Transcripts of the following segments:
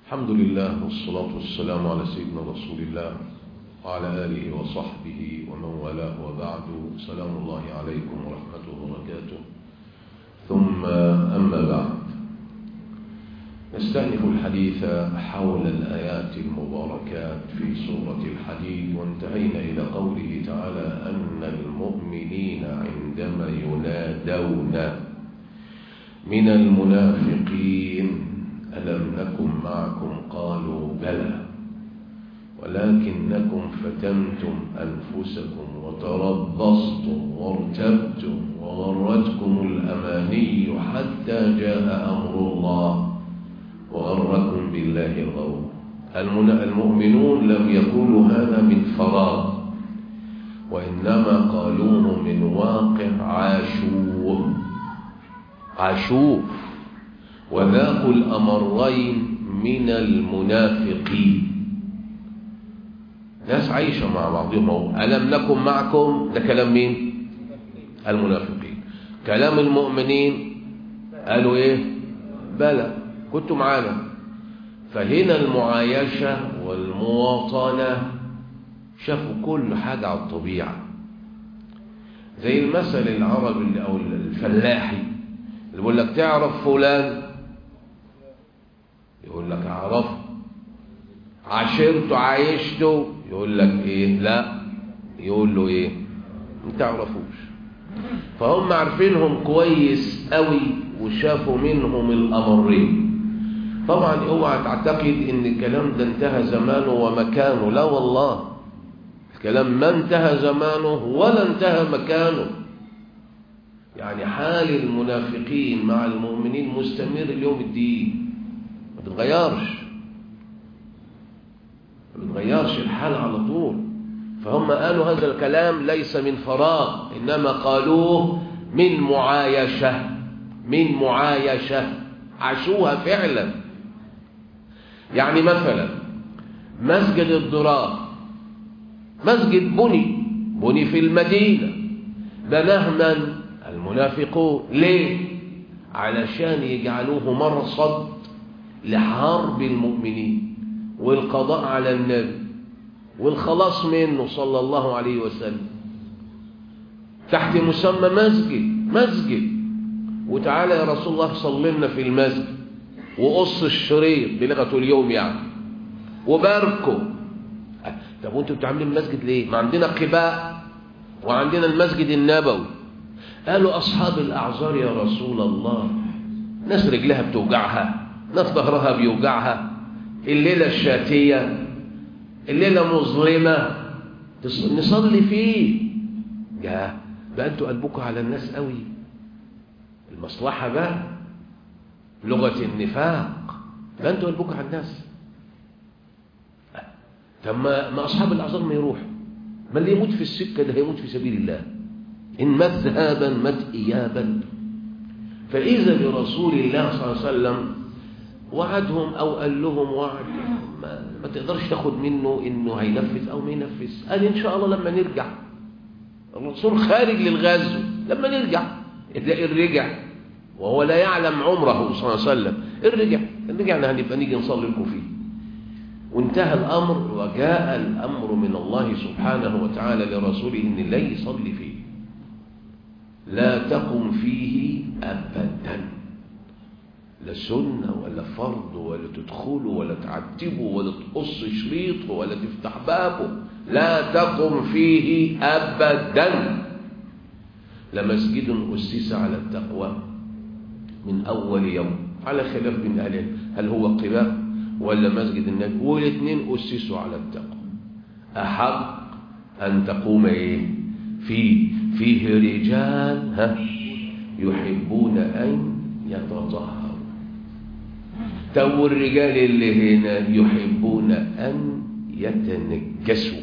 الحمد لله والصلاة والسلام على سيدنا رسول الله وعلى آله وصحبه ومن والاه وبعد سلام الله عليكم ورحمته وبركاته ثم أما بعد نستأنف الحديث حول الآيات المباركات في سورة الحديد وانتهينا إلى قوله تعالى أن المؤمنين عندما ينادون من المنافقين ألم نكن معكم قالوا بلى ولكنكم فتنتم أنفسكم وتربصتم وارتبتم وغرتكم الأماني حتى جاء أمر الله وغركم بالله الغور المؤمنون لم يقولوا هذا من فراغ وإنما قالوه من واقع عاشوه عاشوه وذاقوا الأمرين من المنافقين ناس عايشة مع بعضهم ألم نكن معكم ده كلام مين المنافقين كلام المؤمنين قالوا ايه بلى كنتوا معانا فهنا المعايشة والمواطنة شافوا كل حاجة على الطبيعة زي المثل العربي أو الفلاحي اللي بيقول لك تعرف فلان يقول لك اعرفه عاشرته عايشته يقول لك ايه لا يقول له ايه ما تعرفوش فهم عارفينهم كويس قوي وشافوا منهم الامرين طبعا اوعى تعتقد ان الكلام ده انتهى زمانه ومكانه لا والله الكلام ما انتهى زمانه ولا انتهى مكانه يعني حال المنافقين مع المؤمنين مستمر اليوم الدين ما بتغيرش ما بتغيرش الحال على طول فهم قالوا هذا الكلام ليس من فراغ إنما قالوه من معايشة من معايشة عاشوها فعلا يعني مثلا مسجد الضرار مسجد بني بني في المدينة بناه من المنافقون ليه علشان يجعلوه مرصد لحرب المؤمنين والقضاء على النبي والخلاص منه صلى الله عليه وسلم تحت مسمى مسجد مسجد وتعالى يا رسول الله صلي لنا في المسجد وقص الشريط بلغته اليوم يعني وباركوا طب وانتوا بتعملوا المسجد ليه ما عندنا قباء وعندنا المسجد النبوي قالوا أصحاب الأعذار يا رسول الله ناس رجلها بتوجعها ناس ظهرها بيوجعها الليلة الشاتية الليلة مظلمة نصلي فيه يا بقى انتوا قلبكم على الناس قوي المصلحة بقى لغة النفاق بقى انتوا قلبكم على الناس طب ما, ما أصحاب الأعذار ما يروحوا ما اللي يموت في السكة ده هيموت في سبيل الله إن مات ذهابا مات إيابا فإذا برسول الله صلى الله عليه وسلم وعدهم أو قال لهم وعد ما, ما تقدرش تاخد منه إنه هينفذ أو ما ينفذ قال إن شاء الله لما نرجع الرسول خارج للغزو لما نرجع إن رجع وهو لا يعلم عمره صلى الله عليه وسلم إن رجع إن رجعنا هنبقى نيجي نصلي لكم فيه وانتهى الأمر وجاء الأمر من الله سبحانه وتعالى لرسوله إن لا يصلي فيه لا تقم فيه أبدا لا سنة ولا فرض ولا تدخله ولا تعتبه ولا تقص شريطه ولا تفتح بابه لا تقم فيه أبدا لمسجد أسس على التقوى من أول يوم على خلاف من أهل هل هو قباء ولا مسجد النبي والاثنين أسسوا على التقوى أحق أن تقوم إيه فيه فيه رجال ها يحبون أن يتطهروا تو الرجال اللي هنا يحبون أن يتنجسوا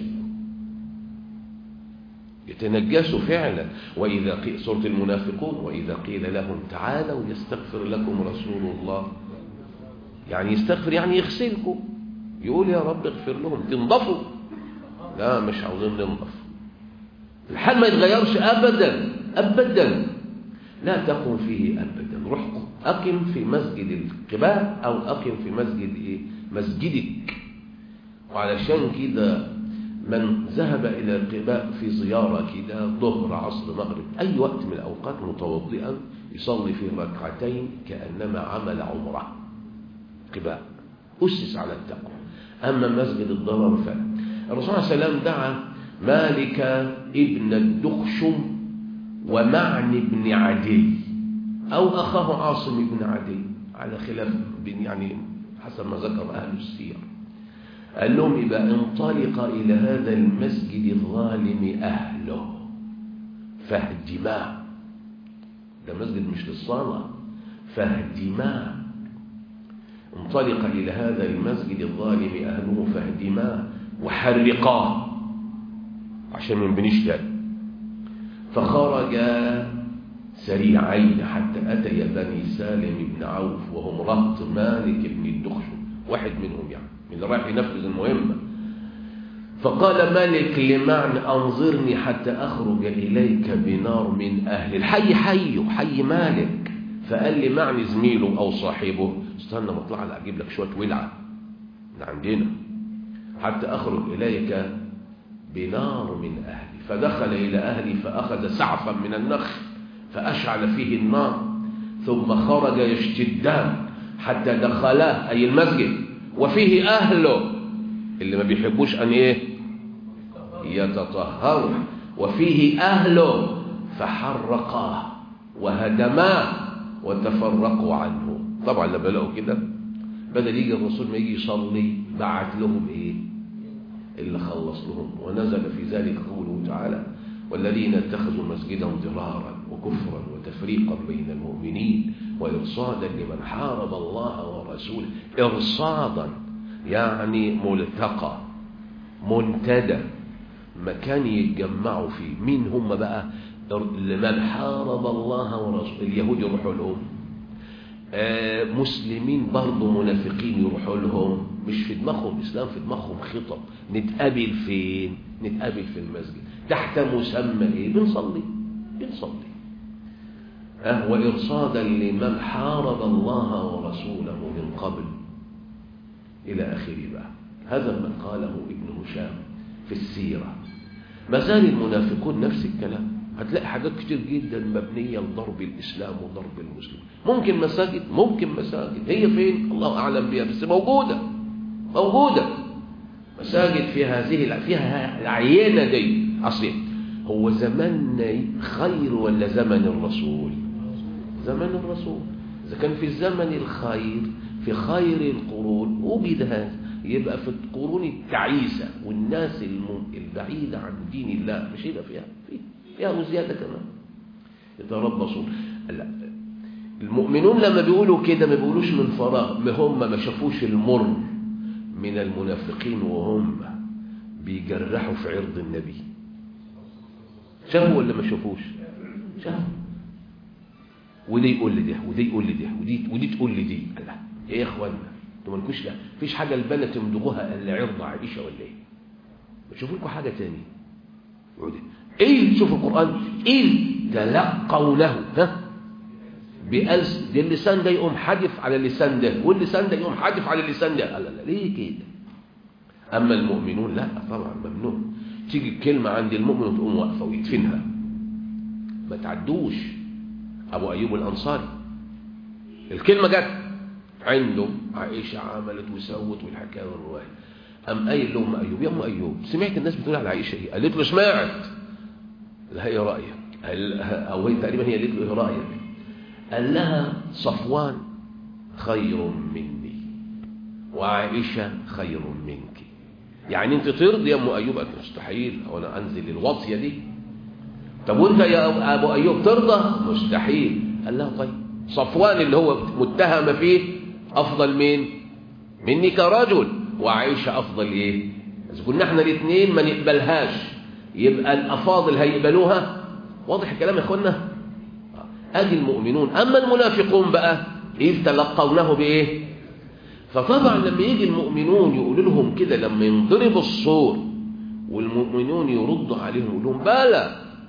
يتنجسوا فعلا وإذا قيل سورة المنافقون وإذا قيل لهم تعالوا يستغفر لكم رسول الله يعني يستغفر يعني يغسلكم يقول يا رب اغفر لهم تنضفوا لا مش عاوزين ننضف الحال ما يتغيرش أبدا أبدا لا تقم فيه أبدا روح أقم في مسجد القباء أو أقم في مسجد إيه؟ مسجدك وعلشان كده من ذهب إلى القباء في زيارة كده ظهر عصر مغرب أي وقت من الأوقات متوضئا يصلي فيه ركعتين كأنما عمل عمره قباء أسس على التقوى أما مسجد الضرر فالرسول صلى الله عليه وسلم دعا مالك ابن الدخشم ومعن بن عدي أو أخاه عاصم بن عدي على خلاف بن يعني حسب ما ذكر أهل السير قال لهم إذا انطلق إلى هذا المسجد الظالم أهله فاهدماه ده مسجد مش للصلاة فاهدماه انطلق إلى هذا المسجد الظالم أهله فاهدماه وحرقاه عشان من بنيش تاني فخرج سريعين حتى أتي بني سالم بن عوف وهم رهط مالك بن الدخشم واحد منهم يعني من اللي رايح ينفذ المهمة فقال مالك لمعن أنظرني حتى أخرج إليك بنار من أهل الحي حي حي مالك فقال لي معني زميله أو صاحبه استنى ما اطلع لك أجيب لك شوية ولعة من عندنا حتى أخرج إليك بنار من أهلي فدخل إلى أهلي فأخذ سعفا من النخل فأشعل فيه النار ثم خرج يشتدان حتى دخلاه أي المسجد وفيه أهله اللي ما بيحبوش أن إيه يتطهروا وفيه أهله فحرقاه وهدماه وتفرقوا عنه طبعا لما لقوا كده بدل يجي الرسول ما يجي يصلي بعت لهم ايه اللي خلص لهم ونزل في ذلك قوله تعالى والذين اتخذوا مسجدا ضرارا وكفرا وتفريقا بين المؤمنين وإرصادا لمن حارب الله ورسوله إرصادا يعني ملتقى منتدى مكان يتجمعوا فيه مين هم بقى لمن حارب الله ورسوله اليهود يروحوا لهم آه مسلمين برضه منافقين يروحوا لهم مش في دماغهم اسلام في دماغهم خطط نتقابل فين نتقابل في المسجد تحت مسمى ايه بنصلي بنصلي آه وارصادا لمن حارب الله ورسوله من قبل الى اخره بقى هذا ما قاله ابن هشام في السيره ما زال المنافقون نفس الكلام هتلاقي حاجات كتير جدا مبنية لضرب الإسلام وضرب المسلم ممكن مساجد ممكن مساجد هي فين الله أعلم بها بس موجودة موجودة مساجد في هذه فيها العينة دي أصلي هو زماننا خير ولا زمن الرسول زمن الرسول إذا كان في الزمن الخير في خير القرون وجد هذا يبقى في القرون التعيسة والناس البعيدة عن دين الله مش يبقى فيها فيها فيها وزيادة كمان يتربصوا المؤمنون لما بيقولوا كده ما بيقولوش من فراغ ما هم ما شافوش المر من المنافقين وهم بيجرحوا في عرض النبي شافوا ولا ما شافوش شافوا وده يقول لي ده وده يقول لي ده ودي ودي تقول لي دي لا ايه يا اخوانا انتوا مالكوش لا مفيش حاجه البنات تمدغوها الا عرض عائشه ولا ايه بتشوفوا لكم حاجه ثانيه ايه شوف القرآن إذ تلقونه ها بألس دي اللسان ده يقوم حدف على اللسان ده واللسان ده يقوم حدف على اللسان ده لا لا ليه كده أما المؤمنون لا طبعا ممنوع تيجي الكلمة عند المؤمن وتقوم واقفة ويدفنها ما تعدوش أبو أيوب الأنصاري الكلمة جت عنده عائشة عملت وسوت والحكاية والرواية أم قايل لهم أيوب يا أم أيوب سمعت الناس بتقول على عائشة إيه قالت له سمعت لها إيه رأيك أو هي تقريبا هي قالت له إيه رأيك قال لها صفوان خير مني وعائشة خير منك يعني انت ترضي يا ام ايوب قالت مستحيل وانا انزل الوصيه دي طب وانت يا ابو ايوب ترضى مستحيل قال لها طيب صفوان اللي هو متهم فيه افضل مين مني كرجل وعائشه افضل ايه اذا كنا احنا الاثنين ما نقبلهاش يبقى الافاضل هيقبلوها واضح الكلام يا اخوانا ادي المؤمنون اما المنافقون بقى اذ تلقونه بايه فطبعا لما يجي المؤمنون يقولوا لهم كده لما ينضرب الصور والمؤمنون يردوا عليهم يقول لهم بلى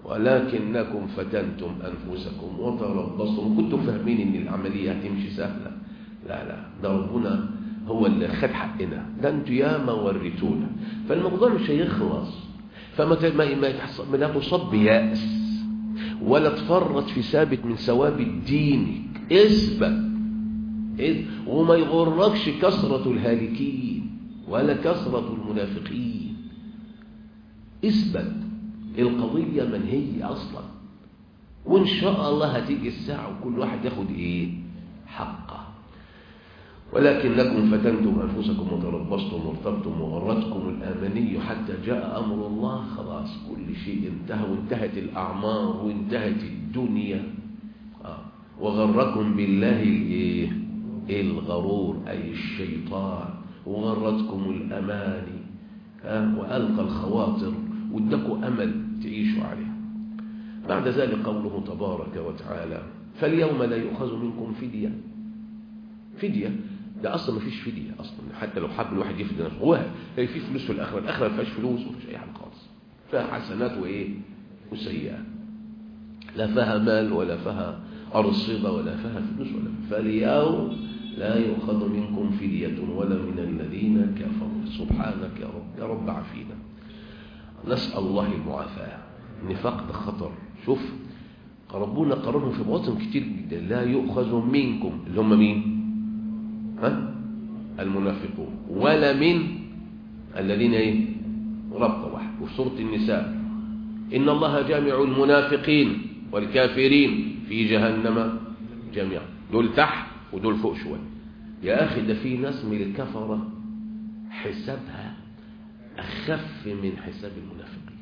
ولكنكم فتنتم أنفسكم وتربصتم وكنتم فاهمين ان العملية هتمشي سهلة لا لا ده ربنا هو اللي خد حقنا ده انتوا ياما وريتونا فالموضوع مش هيخلص فما ت- ما ما يحص- ما لا تصب بيأس ولا تفرط في ثابت من ثوابت دينك اثبت إذ وما يغركش كثرة الهالكين ولا كثرة المنافقين اثبت القضية من هي أصلا وإن شاء الله هتيجي الساعة وكل واحد ياخد إيه حقه ولكنكم فتنتم أنفسكم وتربصتم وارتبتم وغرتكم الآمني حتى جاء أمر الله خلاص كل شيء انتهى وانتهت الأعمار وانتهت الدنيا آه. وغركم بالله الإيه الغرور أي الشيطان وغرتكم الأماني آه. وألقى الخواطر وادكوا أمل تعيشوا عليه بعد ذلك قوله تبارك وتعالى فاليوم لا يؤخذ منكم فدية فدية ده اصلا ما فيش فديه اصلا حتى لو حب الواحد يفدي نفسه هو هي في فلوس في الاخره الاخره ما فيهاش فلوس وما فيش اي حاجه خالص فيها حسنات وايه وسيئات لا فيها مال ولا فيها ارصده ولا فيها فلوس ولا فاليوم لا يؤخذ منكم فدية ولا من الذين كفروا سبحانك يا رب يا رب عافينا نسأل الله المعافاة النفاق ده خطر شوف ربنا قررهم في مواطن كتير جدا لا يؤخذ منكم اللي هم مين ها المنافقون ولا من الذين ايه ربط واحد وفي سوره النساء ان الله جامع المنافقين والكافرين في جهنم جميعا دول تحت ودول فوق شويه يا اخي ده في ناس من الكفره حسابها اخف من حساب المنافقين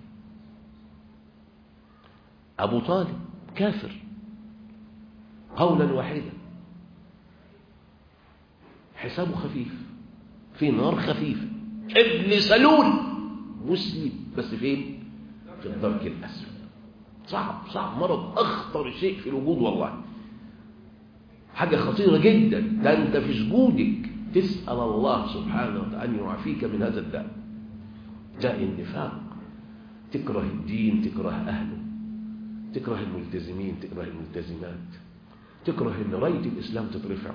ابو طالب كافر قولا واحدا حسابه خفيف في نار خفيفة ابن سلول مسلم بس فين في الدرك الأسفل صعب صعب مرض أخطر شيء في الوجود والله حاجة خطيرة جدا ده أنت في سجودك تسأل الله سبحانه وتعالى أن يعافيك من هذا الداء داء النفاق تكره الدين تكره أهله تكره الملتزمين تكره الملتزمات تكره ان رايه الاسلام تترفع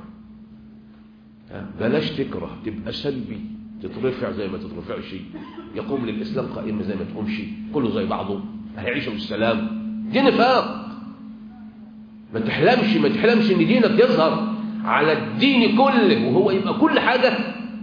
بلاش تكره تبقى سلبي تترفع زي ما تترفعش يقوم للإسلام قائم زي ما تقومش كله زي بعضه هيعيشوا بالسلام دي نفاق ما تحلمش ما تحلمش ان دينك يظهر على الدين كله وهو يبقى كل حاجة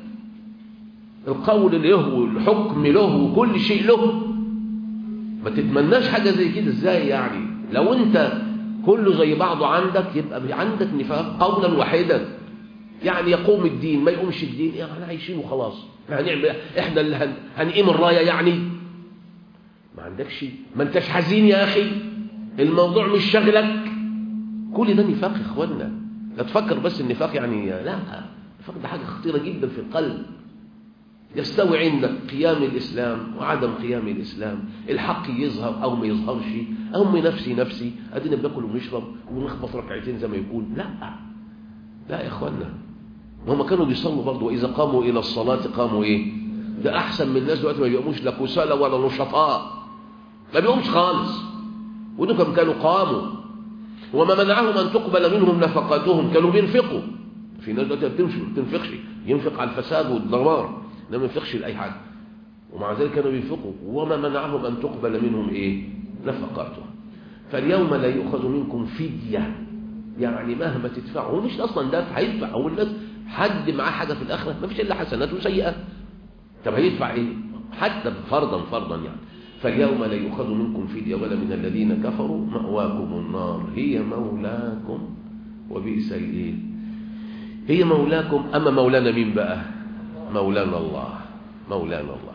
القول له والحكم له وكل شيء له ما تتمناش حاجة زي كده ازاي يعني لو انت كله زي بعضه عندك يبقى عندك نفاق قولا واحدا يعني يقوم الدين ما يقومش الدين يعني احنا عايشين وخلاص هنعمل احنا اللي هن... هنقيم الرايه يعني ما عندكش ما انتش حزين يا اخي الموضوع مش شغلك كل ده نفاق يا اخوانا لا تفكر بس النفاق يعني لا النفاق ده حاجه خطيره جدا في القلب يستوي عندك قيام الإسلام وعدم قيام الإسلام الحق يظهر أو ما يظهرش أو من نفسي نفسي أدينا بناكل ونشرب ونخبط ركعتين زي ما يقول لا لا يا إخوانا وهم كانوا بيصلوا برضه وإذا قاموا إلى الصلاة قاموا إيه ده أحسن من الناس دلوقتي ما بيقوموش لا كسالى ولا نشطاء ما بيقومش خالص ودول كانوا قاموا وما منعهم أن تقبل منهم نفقاتهم كانوا بينفقوا في ناس دلوقتي ما بتنفقش ينفق على الفساد والدمار ده ما ينفقش لأي حاجة ومع ذلك كانوا بينفقوا وما منعهم أن تقبل منهم إيه نفقاتهم فاليوم لا يؤخذ منكم فدية يعني مهما تدفعوا هو مش أصلا ده هيدفع هو الناس حد معاه حاجة في الآخرة ما فيش إلا حسنات وسيئات طب هيدفع إيه حتى فرضا فرضا يعني فاليوم لا يؤخذ منكم فدية ولا من الذين كفروا مأواكم النار هي مولاكم وبئس الإيه هي مولاكم أما مولانا مين بقى مولانا الله مولانا الله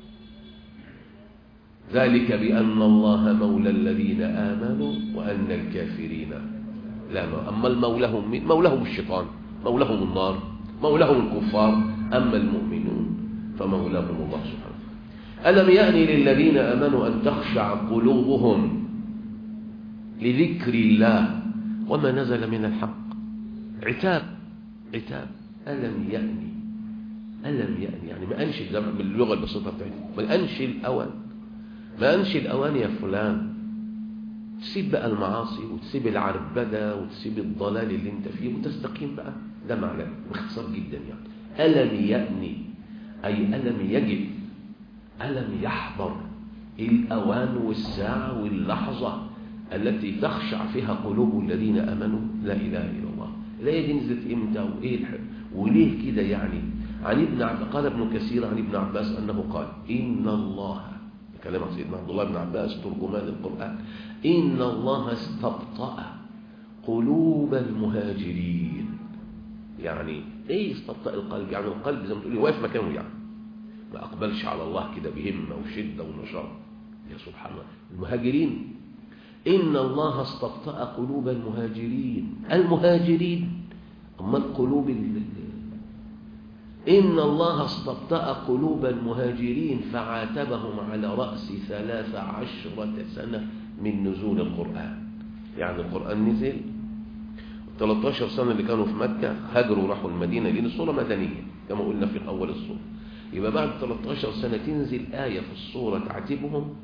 ذلك بأن الله مولى الذين آمنوا وأن الكافرين لا ما أما المولهم من مولاهم الشيطان مولاهم النار مولاهم الكفار أما المؤمنون فمولاهم الله سبحانه ألم يأني للذين آمنوا أن تخشع قلوبهم لذكر الله وما نزل من الحق عتاب عتاب ألم يأني ألم يأني يعني ما أنشي باللغة البسيطة بتاعتي ما أنشي الأوان ما أنشي الأوان يا فلان تسيب بقى المعاصي وتسيب العربدة وتسيب الضلال اللي انت فيه وتستقيم بقى ده معناه باختصار جدا يعني ألم يأني أي ألم يجب ألم يحضر الأوان والساعة واللحظة التي تخشع فيها قلوب الذين أمنوا لا إله إلا الله الآية دي نزلت إمتى وإيه الحب وليه كده يعني عن ابن عبد قال ابن كثير عن ابن عباس أنه قال إن الله كلام سيدنا عبد الله بن عباس ترجمان القرآن إن الله استبطأ قلوب المهاجرين يعني إيه استبطأ القلب يعني القلب زي ما تقولي واقف مكانه يعني ما أقبلش على الله كده بهمة وشدة ونشاط يا سبحان الله المهاجرين إن الله استبطأ قلوب المهاجرين المهاجرين أما القلوب إن الله استبطأ قلوب المهاجرين فعاتبهم على رأس ثلاث عشرة سنة من نزول القرآن يعني القرآن نزل 13 سنة اللي كانوا في مكة هاجروا راحوا المدينة لأن الصورة مدنية كما قلنا في أول الصورة يبقى بعد 13 سنة تنزل آية في الصورة تعاتبهم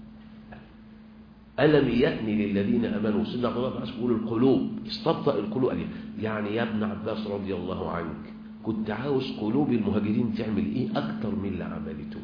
ألم يأني للذين أمنوا سيدنا عبد الله بن عباس يقول القلوب استبطأ القلوب يعني يا ابن عباس رضي الله عنك كنت عاوز قلوب المهاجرين تعمل ايه اكتر من اللي عملته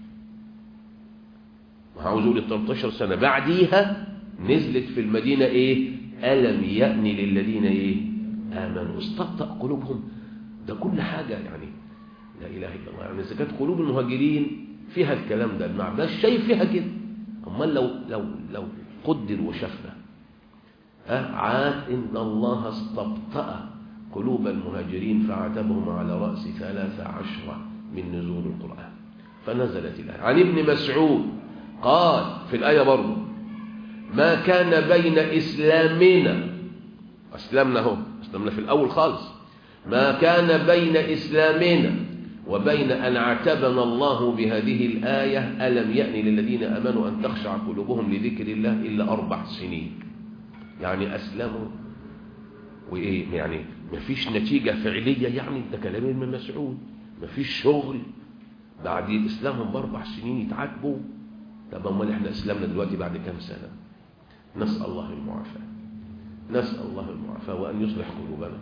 وعاوز اقول 13 سنة بعديها نزلت في المدينة ايه ألم يأني للذين ايه آمنوا استبطأ قلوبهم ده كل حاجة يعني لا إله إلا الله يعني إذا كانت قلوب المهاجرين فيها الكلام ده ابن عباس شايف فيها كده أمال لو لو لو قدر وشفنا عاد إن الله استبطأ قلوب المهاجرين فعتبهم على رأس ثلاث عشرة من نزول القرآن فنزلت الآية عن ابن مسعود قال في الآية برضه ما كان بين إسلامنا أسلمنا هو أسلمنا في الأول خالص ما كان بين إسلامنا وبين أن عتبنا الله بهذه الآية ألم يأني للذين أمنوا أن تخشع قلوبهم لذكر الله إلا أربع سنين يعني أسلموا وإيه يعني مفيش نتيجة فعلية يعني ده كلام ابن مسعود مفيش شغل بعد إسلامهم بأربع سنين يتعاتبوا طب أمال إحنا إسلامنا دلوقتي بعد كام سنة نسأل الله المعافاة نسأل الله المعافاة وأن يصلح قلوبنا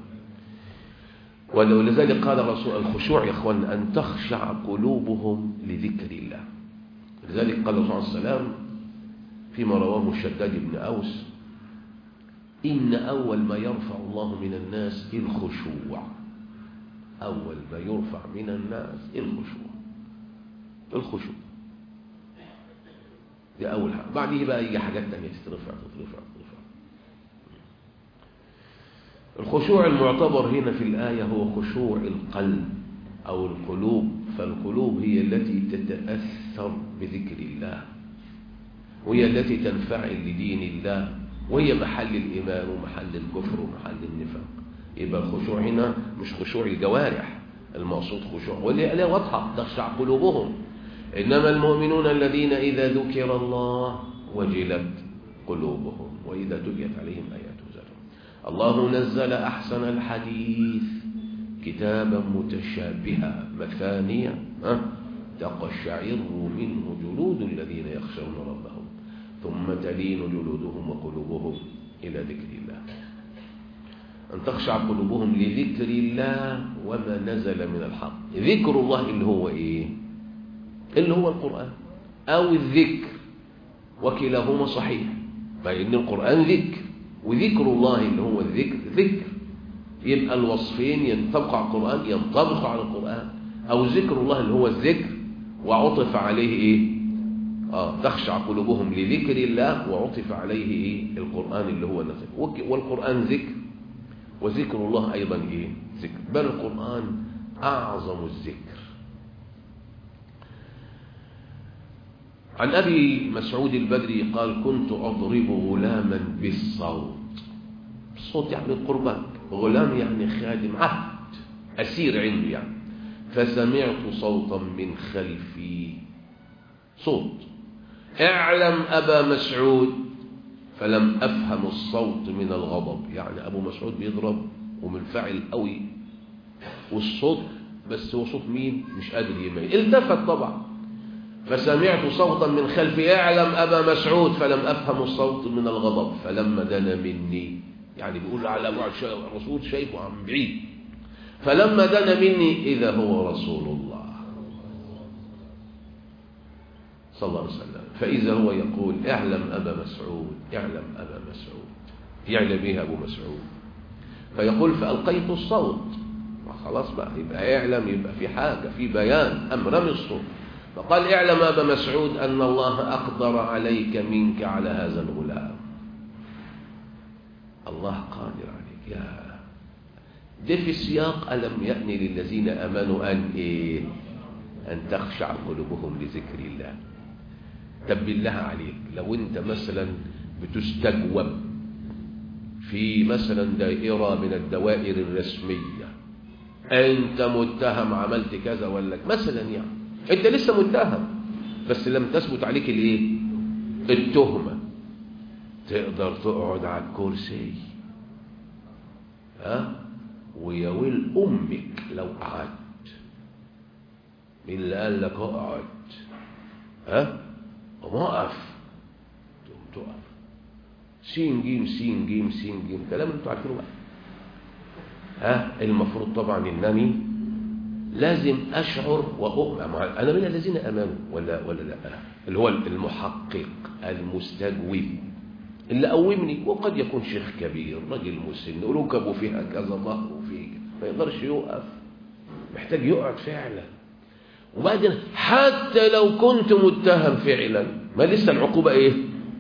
ولذلك قال الرسول الخشوع يا اخوان أن تخشع قلوبهم لذكر الله لذلك قال الرسول صلى الله عليه وسلم فيما رواه الشداد بن أوس إن أول ما يرفع الله من الناس الخشوع أول ما يرفع من الناس الخشوع الخشوع دي أول حاجة بعديه بقى يجي حاجات تانية تترفع تترفع تترفع الخشوع المعتبر هنا في الآية هو خشوع القلب أو القلوب فالقلوب هي التي تتأثر بذكر الله وهي التي تنفعل لدين الله وهي محل الإيمان ومحل الكفر ومحل النفاق يبقى الخشوع هنا مش خشوع الجوارح المقصود خشوع واللي لا واضحة تخشع قلوبهم إنما المؤمنون الذين إذا ذكر الله وجلت قلوبهم وإذا تليت عليهم آياته زادهم الله نزل أحسن الحديث كتابا متشابها مثانية تقشعر منه جلود الذين يخشون ربهم ثم تلين جلودهم وقلوبهم إلى ذكر الله أن تخشع قلوبهم لذكر الله وما نزل من الحق ذكر الله اللي هو إيه اللي هو القرآن أو الذكر وكلاهما صحيح فإن القرآن ذكر وذكر الله اللي هو الذكر ذكر يبقى الوصفين ينطبق على القرآن ينطبق على القرآن أو ذكر الله اللي هو الذكر وعطف عليه إيه آه تخشع قلوبهم لذكر الله وعطف عليه إيه القرآن اللي هو النزل والقرآن ذكر وذكر الله أيضا إيه ذكر بل القرآن أعظم الذكر عن أبي مسعود البدري قال كنت أضرب غلاما بالصوت الصوت يعني القربان غلام يعني خادم عهد أسير عندي يعني فسمعت صوتا من خلفي صوت اعلم أبا مسعود فلم أفهم الصوت من الغضب يعني أبو مسعود بيضرب ومنفعل قوي والصوت بس هو صوت مين مش قادر يميز التفت طبعا فسمعت صوتا من خلفي اعلم أبا مسعود فلم أفهم الصوت من الغضب فلما دنا مني يعني بيقول على الرسول شايفه عن بعيد فلما دنا مني إذا هو رسول الله صلى الله عليه وسلم فإذا هو يقول اعلم أبا مسعود اعلم أبا مسعود يعلم به أبو مسعود فيقول فألقيت الصوت خلاص بقى يبقى اعلم يبقى في حاجة في بيان أم رمي الصوت فقال اعلم أبا مسعود أن الله أقدر عليك منك على هذا الغلام الله قادر عليك يا ده في السياق ألم يأن للذين أمنوا أن إيه أن تخشع قلوبهم لذكر الله طب بالله عليك لو أنت مثلا بتستجوب في مثلا دائرة من الدوائر الرسمية أنت متهم عملت كذا ولا مثلا يعني أنت لسه متهم بس لم تثبت عليك الإيه التهمة تقدر تقعد على الكرسي ها ويا ويل امك لو قعدت مين اللي قال لك اقعد ها وقف تقوم تقف سين جيم سين جيم سين جيم كلام انتوا عارفينه بقى ها المفروض طبعا انني لازم اشعر واؤمن انا من الذين امنوا ولا ولا لا اللي هو المحقق المستجوب اللي قومني وقد يكون شيخ كبير راجل مسن وركبه فيها كذا ظهره فيه ما يقدرش يقف محتاج يقعد فعلا وبعدين حتى لو كنت متهم فعلا ما لسه العقوبة ايه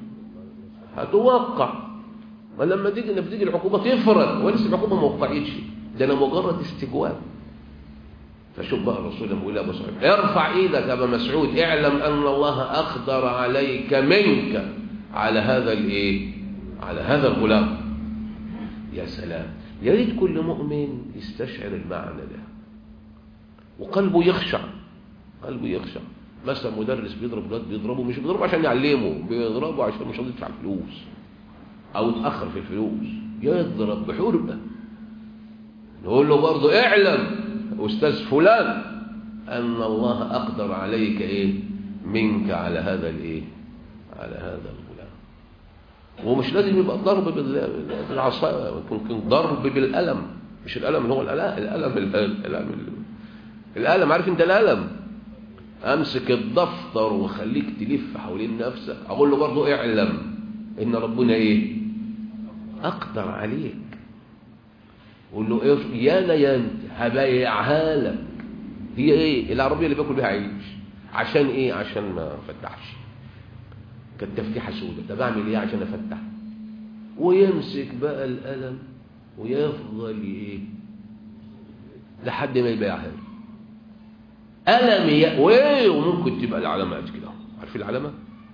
هتوقع ما لما تيجي لما تيجي العقوبة تفرد ولسه العقوبة ما وقعتش ده انا مجرد استجواب فشوف بقى الرسول لما يقول ابو سعود ارفع ايدك يا ابا مسعود اعلم ان الله اقدر عليك منك على هذا الايه على هذا الغلام يا سلام يا ريت كل مؤمن يستشعر المعنى ده وقلبه يخشع قلبه يخشع مثلا مدرس بيضرب ولاد بيضربه مش بيضربه عشان يعلمه بيضربه عشان مش هيدفع فلوس او يتاخر في الفلوس يضرب بحرقه نقول له برضه اعلم استاذ فلان ان الله اقدر عليك ايه منك على هذا الايه على هذا الغلام ومش لازم يبقى ضرب بالعصا ممكن ضرب بالقلم مش القلم اللي هو القلم القلم القلم القلم عارف انت القلم امسك الدفتر وخليك تلف حوالين نفسك اقول له برضه اعلم ان ربنا ايه اقدر عليك قول له ايه يانا يا انت هبيعها لك هي ايه العربيه اللي باكل بيها عيش عشان ايه عشان ما فتحش كانت تفتيحه سودة طب اعمل ايه عشان افتح ويمسك بقى القلم ويفضل ايه لحد ما يبيعها لي قلم ي... وايه وممكن تبقى العلامات كده عارفين العلامه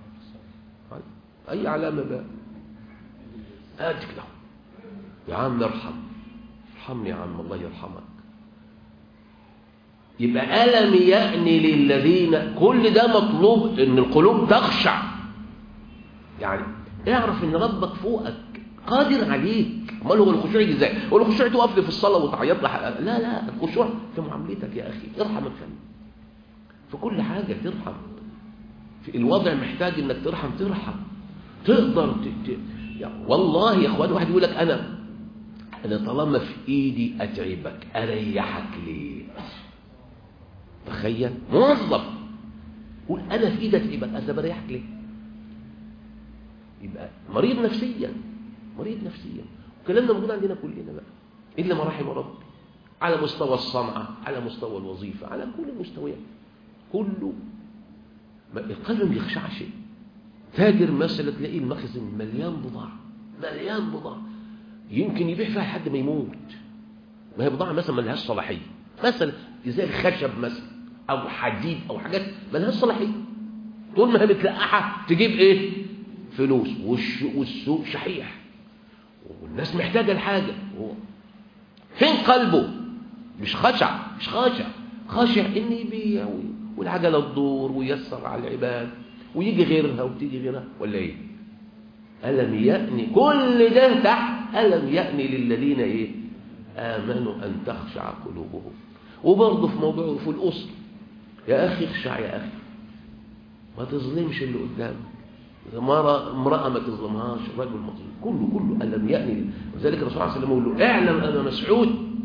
اي علامه بقى قد كده يا عم ارحم ارحمني يا عم الله يرحمك يبقى ألم يأني للذين كل ده مطلوب ان القلوب تخشع يعني اعرف ان ربك فوقك قادر عليك امال هو الخشوع يجي ازاي هو الخشوع تقف لي في الصلاه وتعيط لي لا لا الخشوع في معاملتك يا اخي ارحم الفم في كل حاجه ترحم في الوضع محتاج انك ترحم ترحم تقدر ت... ت... يعني والله يا اخوان واحد يقول لك انا انا طالما في ايدي اتعبك اريحك ليه تخيل موظف قول انا في ايدي اتعبك انا بريحك ليه يبقى مريض نفسيا مريض نفسيا وكلامنا موجود عندنا كلنا بقى الا ما رحم ربي على مستوى الصنعه على مستوى الوظيفه على كل المستويات كله القلب ما بيخشعش تاجر مثلا تلاقي المخزن مليان بضاعه مليان بضاعه يمكن يبيع فيها لحد ما يموت ما هي بضاعه مثلا ما لهاش صلاحيه مثلا زي الخشب مثلا او حديد او حاجات ما لهاش صلاحيه طول ما هي متلقحه تجيب ايه فلوس والسوق شحيح والناس محتاجه الحاجه فين قلبه مش خشع مش خاشع خاشع ان يبيع والعجله تدور ويسر على العباد ويجي غيرها وتيجي غيرها ولا ايه ألم يأني كل ده تحت ألم يأني للذين إيه آمنوا أن تخشع قلوبهم وبرضه في موضوع في الأسر يا أخي اخشع يا أخي ما تظلمش اللي قدامك مرة امرأة ما تظلمهاش الرجل ما تظلم كله كله ألم يأني وذلك الرسول صلى الله عليه وسلم يقول له اعلم أنا مسعود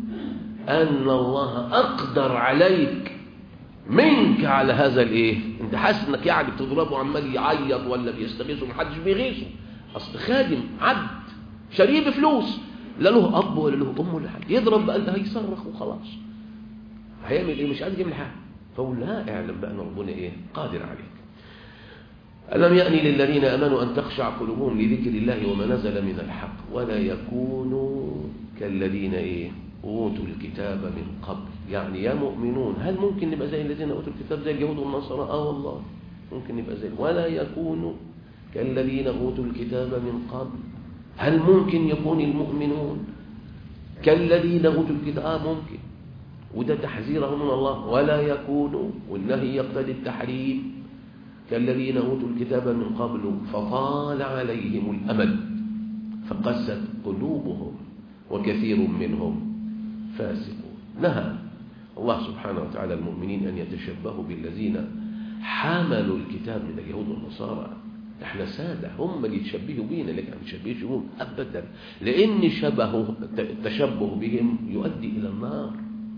أن الله أقدر عليك منك على هذا الايه انت حاسس انك يعني بتضربه عمال يعيط ولا بيستغيثه ومحدش بيغيثه اصل خادم عبد شريب فلوس لا له اب ولا له ام ولا حاجه يضرب بقى هيصرخ وخلاص هيعمل ايه مش قادر يعمل حاجه فقول لا اعلم بقى ان ربنا ايه قادر عليك ألم يأني للذين أمنوا أن تخشع قلوبهم لذكر الله وما نزل من الحق ولا يكونوا كالذين إيه أوتوا الكتاب من قبل يعني يا مؤمنون هل ممكن نبقى زي الذين أوتوا الكتاب زي اليهود والنصارى آه والله ممكن نبقى زي ولا يكونوا كالذين أوتوا الكتاب من قبل هل ممكن يكون المؤمنون كالذين أوتوا الكتاب آه ممكن وده تحذيره من الله ولا يكونوا والنهي يقتضي التحريم كالذين أوتوا الكتاب من قبل فطال عليهم الأمد فقست قلوبهم وكثير منهم فاسقون نهى الله سبحانه وتعالى المؤمنين أن يتشبهوا بالذين حاملوا الكتاب من اليهود والنصارى احنا سادة هم اللي يتشبهوا بينا لكن ما يتشبهوش بهم أبدا لأن شبهه التشبه بهم يؤدي إلى النار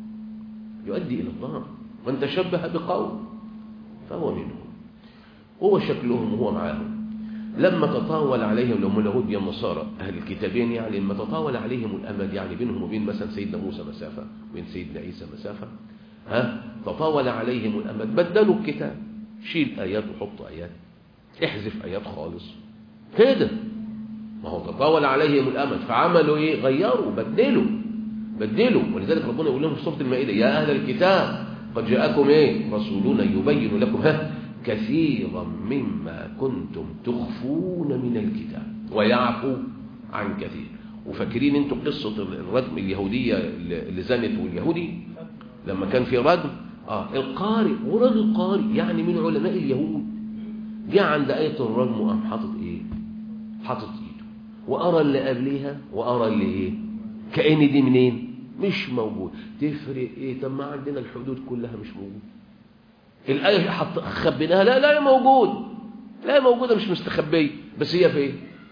يؤدي إلى النار من تشبه بقوم فهو منهم هو شكلهم وهو معاهم لما تطاول عليهم لهم اليهود والنصارى أهل الكتابين يعني لما تطاول عليهم الأمد يعني بينهم وبين مثلا سيدنا موسى مسافة وبين سيدنا عيسى مسافة ها تطاول عليهم الأمد بدلوا الكتاب شيل آيات وحط آيات احذف آيات خالص كده ما هو تطاول عليهم الأمد فعملوا إيه غيروا بدلوا بدلوا ولذلك ربنا يقول لهم في سورة المائدة يا أهل الكتاب قد جاءكم إيه رسولنا يبين لكم ها كثيرا مما كنتم تخفون من الكتاب ويعفو عن كثير وفاكرين انتوا قصة الرجم اليهودية اللي زنت واليهودي لما كان في رجم اه القارئ ورجل قارئ يعني من علماء اليهود جاء عند آية الرجم وقام حاطط ايه حاطط ايده وأرى اللي قبليها وأرى اللي ايه كأن دي منين مش موجود تفرق ايه طب ما عندنا الحدود كلها مش موجود الآية حط خبيناها لا لا هي موجود لا هي موجودة مش مستخبية بس هي فين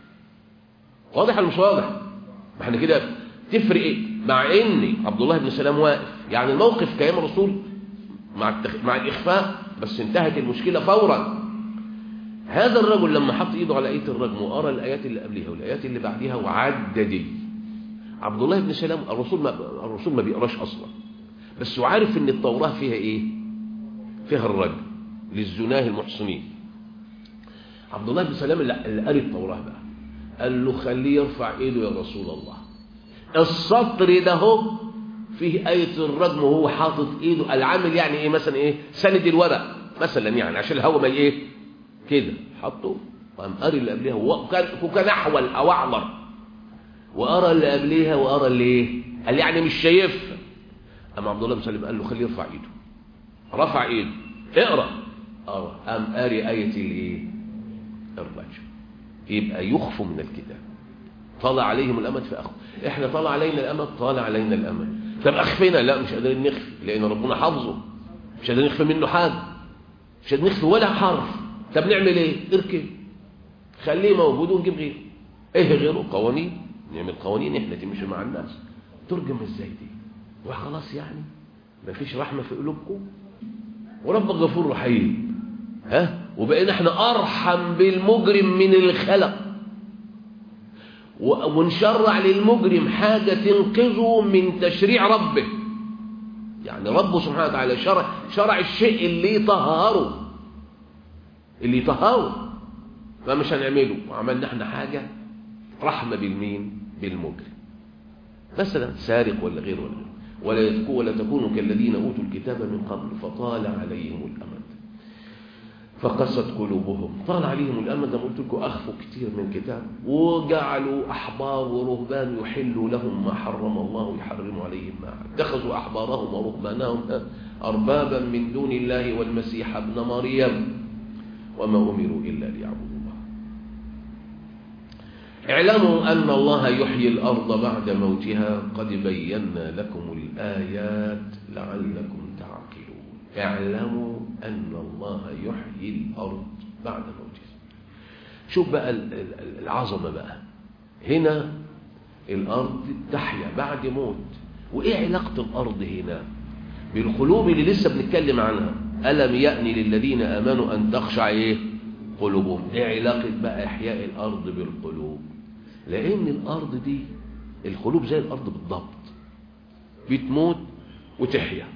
واضح ولا مش واضح ما احنا كده تفرق ايه مع ان عبد الله بن سلام واقف يعني الموقف كيام الرسول مع التخ... مع الاخفاء بس انتهت المشكله فورا هذا الرجل لما حط ايده على ايه الرجم وقرا الايات اللي قبلها والايات اللي بعدها وعدد عبد الله بن سلام الرسول ما الرسول ما بيقراش اصلا بس وعارف ان التوراه فيها ايه فيها الرجم للزناه المحصنين عبد الله بن سلام اللي قال التوراه بقى قال له خليه يرفع ايده يا رسول الله السطر ده هو فيه آية الرجم وهو حاطط ايده العامل يعني ايه مثلا ايه سند الورق مثلا يعني عشان الهواء ما ايه كده حطه وقام قاري اللي قبلها وكان وكان احول او اعمر وارى اللي قبليها وارى اللي ايه قال يعني مش شايفها اما عبد الله بن سلام قال له خليه يرفع ايده رفع ايده اقرا اه قام قاري آية الايه الرجم يبقى يخفوا من الكتاب طال عليهم الامد فاخذ احنا طال علينا الامد طال علينا الامد طب اخفينا لا مش قادرين نخفي لان ربنا حافظه مش قادرين نخفي منه حاجه مش قادرين نخفي ولا حرف طب نعمل ايه اركب خليه موجود ونجيب غيره ايه غيره قوانين نعمل قوانين احنا تمشي مع الناس ترجم ازاي دي وخلاص يعني مفيش رحمه في قلوبكم ورب غفور رحيم ها وبقينا احنا ارحم بالمجرم من الخلق ونشرع للمجرم حاجة تنقذه من تشريع ربه يعني ربه سبحانه وتعالى شرع, شرع الشيء اللي يطهره اللي يطهره فمش هنعمله وعملنا احنا حاجة رحمة بالمين بالمجرم مثلا سارق ولا غير ولا غير ولا يتكون ولا تكونوا كالذين أوتوا الكتاب من قبل فطال عليهم الأمد فقست قلوبهم طال عليهم الأمد زي ما قلت لكم أخفوا كتير من الكتاب وجعلوا أحبار ورهبان يحلوا لهم ما حرم الله ويحرم عليهم ما اتخذوا أحبارهم ورهبانهم أربابا من دون الله والمسيح ابن مريم وما أمروا إلا ليعبدوا الله اعلموا أن الله يحيي الأرض بعد موتها قد بينا لكم الآيات لعلكم تعقلون اعلموا أن الله يحيي الأرض بعد موتها شوف بقى العظمة بقى هنا الأرض تحيا بعد موت وإيه علاقة الأرض هنا بالقلوب اللي لسه بنتكلم عنها ألم يأني للذين آمنوا أن تخشع إيه قلوبهم إيه علاقة بقى إحياء الأرض بالقلوب لأن الأرض دي القلوب زي الأرض بالضبط بتموت وتحيا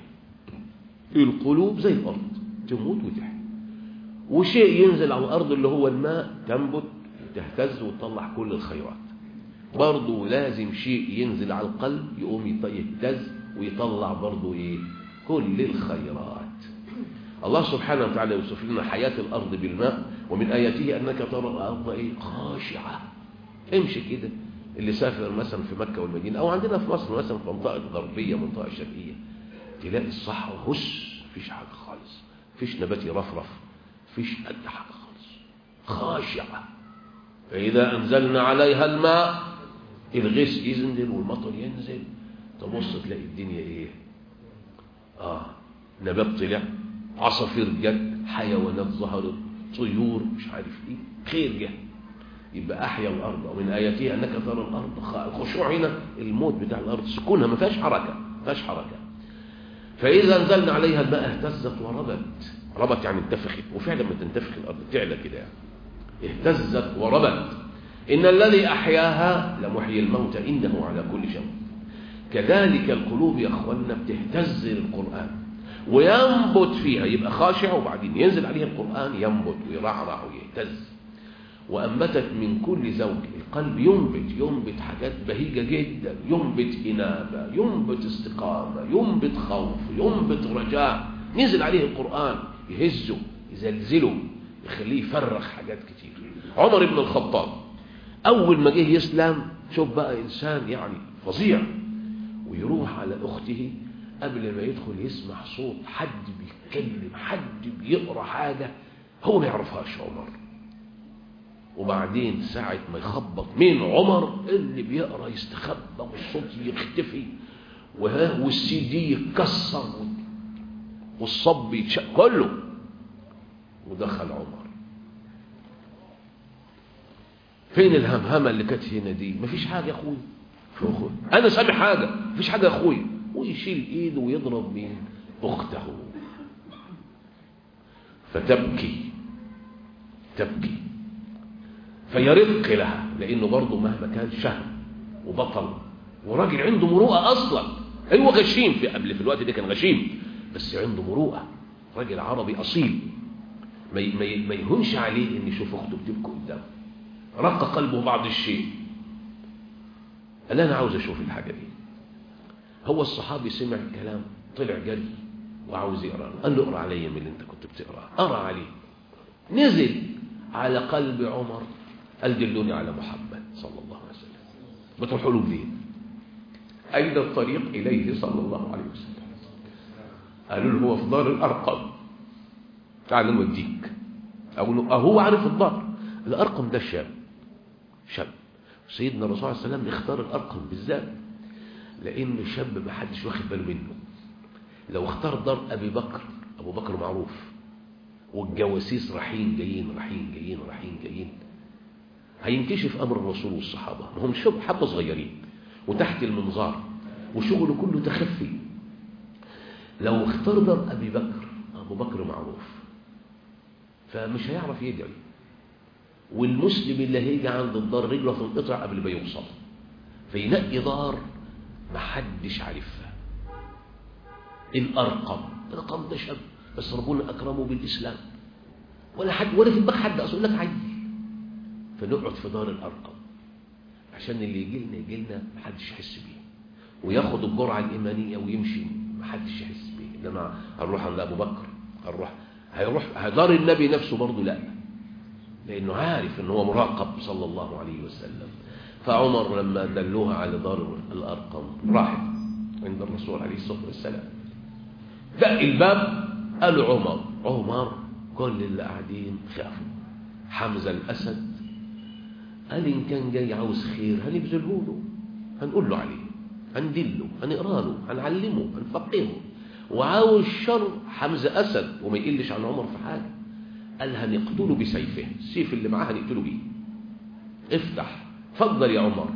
القلوب زي الأرض تموت وتحيا وشيء ينزل على الأرض اللي هو الماء تنبت وتهتز وتطلع كل الخيرات برضه لازم شيء ينزل على القلب يقوم يهتز ويطلع برضه ايه كل الخيرات الله سبحانه وتعالى يوصف لنا حياة الأرض بالماء ومن آياته أنك ترى الأرض إيه خاشعة امشي كده اللي سافر مثلا في مكة والمدينة أو عندنا في مصر مثلا في منطقة غربية منطقة شرقية تلاقي الصحراء هش مفيش حاجة خالص مفيش نبات يرفرف مفيش قد حاجة خالص خاشعة فإذا أنزلنا عليها الماء الغيث ينزل والمطر ينزل تبص تلاقي الدنيا ايه اه نبات طلع عصافير جت حيوانات ظهرت طيور مش عارف ايه خير جه يبقى احيا الارض ومن اياته انك ترى الارض الخشوع هنا الموت بتاع الارض سكونها ما فيهاش حركه ما فيهاش حركه فاذا انزلنا عليها الماء اهتزت وربت ربت يعني انتفخت وفعلا لما تنتفخ الارض تعلى كده يعني اهتزت وربت ان الذي احياها لمحيي الموتى انه على كل شيء كذلك القلوب يا اخوانا بتهتز للقرآن وينبت فيها يبقى خاشع وبعدين ينزل عليها القرآن ينبت ويرعرع ويهتز وأنبتت من كل زوج القلب ينبت ينبت حاجات بهيجة جدا ينبت إنابة ينبت استقامة ينبت خوف ينبت رجاء نزل عليه القرآن يهزه يزلزله يخليه يفرغ حاجات كتير عمر بن الخطاب أول ما جه يسلم شوف بقى إنسان يعني فظيع ويروح على أخته قبل ما يدخل يسمع صوت حد بيتكلم حد بيقرأ حاجة هو ما يعرفهاش عمر وبعدين ساعة ما يخبط مين عمر اللي بيقرأ يستخبى والصوت يختفي وها والسي دي يتكسر والصب يتشق كله ودخل عمر فين الهمهمة اللي كانت هنا دي مفيش حاجة يا اخويا اخوي انا سامع حاجة مفيش حاجة يا اخويا ويشيل ايده ويضرب مين اخته فتبكي تبكي فيرق لها لانه برضه مهما كان شهم وبطل وراجل عنده مروءه اصلا ايوه غشيم في قبل في الوقت ده كان غشيم بس عنده مروءه راجل عربي اصيل ما ما يهونش عليه ان يشوف اخته بتبكي قدامه رق قلبه بعض الشيء قال انا عاوز اشوف الحاجه دي هو الصحابي سمع الكلام طلع جري وعاوز يقرا قال له اقرا عليا من اللي انت كنت بتقراه قرا عليه نزل على قلب عمر قال دلوني على محمد صلى الله عليه وسلم بتروحوا له منين اين الطريق اليه صلى الله عليه وسلم قالوا له هو في دار الارقم تعال نوديك او هو عارف الدار الارقم ده شاب شاب سيدنا الرسول عليه السلام اختار الارقم بالذات لانه شاب ما حدش واخد باله منه لو اختار دار ابي بكر ابو بكر معروف والجواسيس رايحين جايين رايحين جايين رايحين جايين هينكشف امر الرسول والصحابه ما هم شبه حبه صغيرين وتحت المنظار وشغله كله تخفي لو اختار دار ابي بكر ابو بكر معروف فمش هيعرف يدعي والمسلم اللي هيجي عند الدار رجله تنقطع قبل ما يوصل فينقي دار محدش عارفها الارقم الارقم ده شاب بس ربنا اكرمه بالاسلام ولا حد ولا في دماغ حد اصل لك عيل فنقعد في دار الارقم عشان اللي يجي لنا يجي لنا محدش يحس بيه وياخد الجرعه الايمانيه ويمشي محدش يحس بيه انما هنروح عند ابو بكر هنروح هيروح دار النبي نفسه برضه لا لانه عارف ان هو مراقب صلى الله عليه وسلم فعمر لما دلوها على دار الارقم راحت عند الرسول عليه الصلاه والسلام دق الباب قال عمر عمر كل اللي قاعدين خافوا حمزه الاسد قال ان كان جاي عاوز خير هنبذله له هنقول له عليه هندله هنقرا له هنعلمه هنفقهه وعاوز شر حمزة أسد وما يقلش عن عمر في حاجة قال هنقتله بسيفه السيف اللي معاه هنقتله بيه افتح فضل يا عمر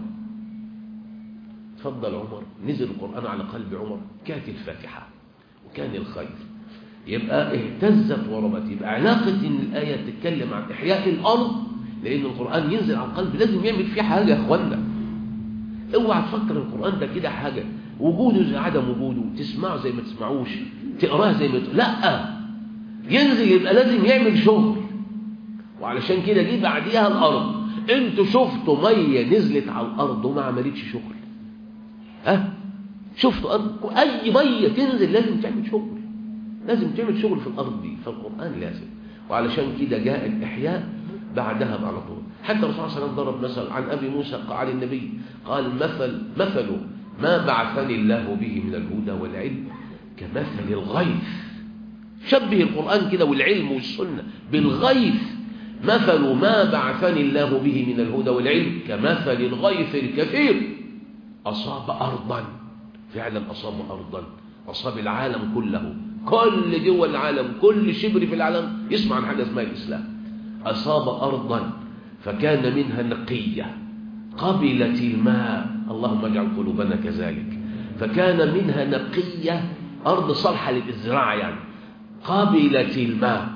فضل عمر نزل القرآن على قلب عمر كانت الفاتحة وكان الخير يبقى اهتزت وربت يبقى علاقة ان الآية تتكلم عن إحياء الأرض لأن القرآن ينزل على القلب لازم يعمل فيه حاجة يا أخوانا اوعى تفكر القرآن ده كده حاجة وجوده زي عدم وجوده تسمعه زي ما تسمعوش تقراه زي ما ت... لا ينزل يبقى لازم يعمل شغل وعلشان كده جه بعديها الأرض انتوا شفتوا مية نزلت على الأرض وما عملتش شغل ها شفتوا أرض أي مية تنزل لازم تعمل شغل لازم تعمل شغل في الأرض دي فالقرآن لازم وعلشان كده جاء الإحياء بعدها على طول حتى الرسول صلى الله عليه وسلم ضرب مثل عن أبي موسى قال النبي قال مثل مثل ما بعثني الله به من الهدى والعلم كمثل الغيث شبه القرآن كده والعلم والسنة بالغيث مثل ما بعثني الله به من الهدى والعلم كمثل الغيث الكثير أصاب أرضا فعلا أصاب أرضا أصاب العالم كله كل دول العالم كل شبر في العالم يسمع عن حاجة اسمها الإسلام أصاب أرضا فكان منها نقية قبلت الماء اللهم اجعل قلوبنا كذلك فكان منها نقية أرض صالحة للإزراع يعني قبلت الماء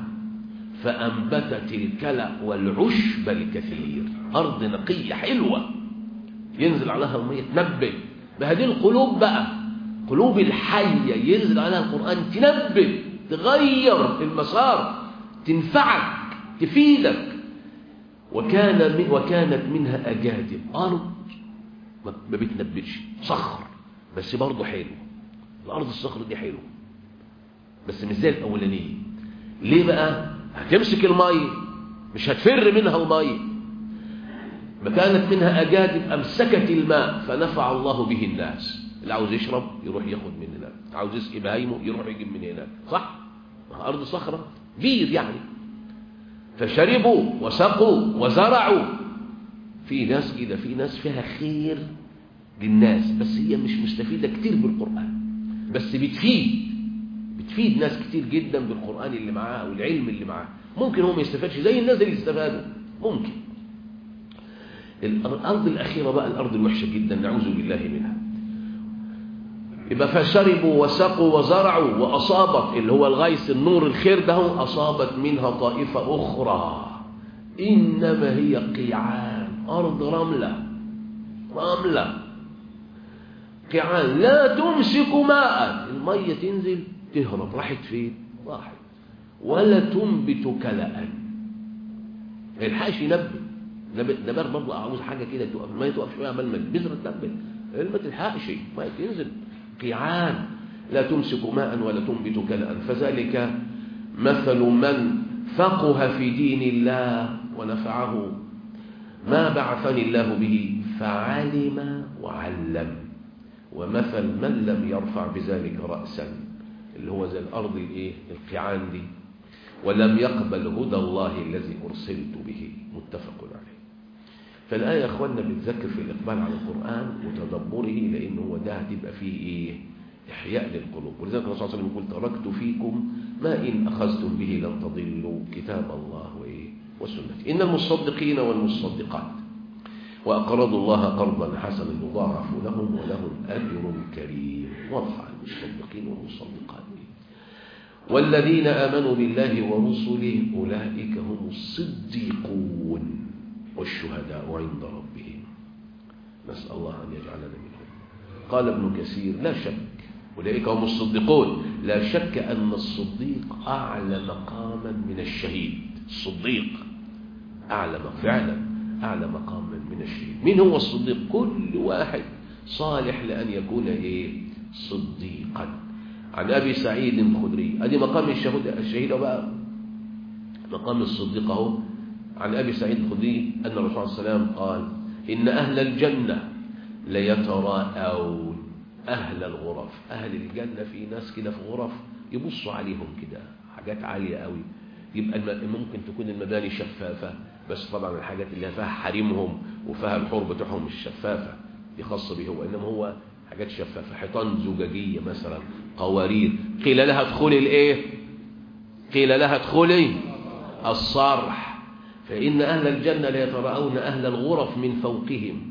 فأنبتت الكلى والعشب الكثير أرض نقية حلوة ينزل عليها المية تنبه بهذه القلوب بقى قلوب الحية ينزل عليها القرآن تنبه تغير المسار تنفعك تفيدك وكان من وكانت منها أجادب أرض ما بتنبتش صخر بس برضه حلو الأرض الصخر دي حلو بس مش زي الأولانية ليه بقى هتمسك المية مش هتفر منها المية ما كانت منها أجادب أمسكت الماء فنفع الله به الناس اللي عاوز يشرب يروح ياخد من هناك عاوز يسقي بهايمه يروح يجيب من هناك صح أرض صخرة بير يعني فشربوا وسقوا وزرعوا في ناس كده في ناس فيها خير للناس بس هي مش مستفيدة كتير بالقرآن بس بتفيد بتفيد ناس كتير جدا بالقرآن اللي معاه والعلم اللي معاه ممكن هو ما يستفادش زي الناس اللي استفادوا ممكن الأرض الأخيرة بقى الأرض الوحشة جدا نعوذ بالله منها يبقى فشربوا وسقوا وزرعوا وأصابت اللي هو الغيث النور الخير ده أصابت منها طائفة أخرى إنما هي قيعان أرض رملة رملة قيعان لا تمسك ماء المية تنزل تهرب راحت فين راحت ولا تنبت كلأ ما يلحقش ينبت نبات برضه عاوز حاجة كده تقف ما تقف شوية عمال ما البذرة تنبت ما تلحقش ما تنزل قيعان لا تمسك ماء ولا تنبت كلأ فذلك مثل من فقه في دين الله ونفعه ما بعثني الله به فعلم وعلم ومثل من لم يرفع بذلك رأسا اللي هو زي الأرض الايه القيعان دي ولم يقبل هدى الله الذي أرسلت به متفق عليه فالآية يا أخوانا بتذكر في الإقبال على القرآن وتدبره لأنه هو ده هتبقى فيه إيه إحياء للقلوب ولذلك الرسول صلى الله عليه وسلم يقول تركت فيكم ما إن أخذتم به لن تضلوا كتاب الله وإيه وسنته إن المصدقين والمصدقات وأقرضوا الله قرضا حسنا يضاعف لهم ولهم أجر كريم واضحة المصدقين والمصدقات والذين آمنوا بالله ورسله أولئك هم الصديقون والشهداء عند ربهم نسأل الله أن يجعلنا منهم قال ابن كثير لا شك أولئك هم الصديقون لا شك أن الصديق أعلى مقاما من الشهيد الصديق أعلى فعلا أعلى مقاما من الشهيد مين هو الصديق كل واحد صالح لأن يكون إيه صديقا عن أبي سعيد الخدري أدي مقام الشهود الشهيد بقى مقام الصديق اهو عن أبي سعيد الخدري أن الرسول صلى الله عليه وسلم قال إن أهل الجنة ليتراءون أهل الغرف أهل الجنة في ناس كده في غرف يبصوا عليهم كده حاجات عالية قوي يبقى ممكن تكون المباني شفافة بس طبعا الحاجات اللي فيها حريمهم وفيها الحور بتوعهم مش شفافة دي خاصة به هو إنما هو حاجات شفافة حيطان زجاجية مثلا قوارير قيل لها ادخلي الايه قيل لها ادخلي الصرح فإن أهل الجنة ليتراءون أهل الغرف من فوقهم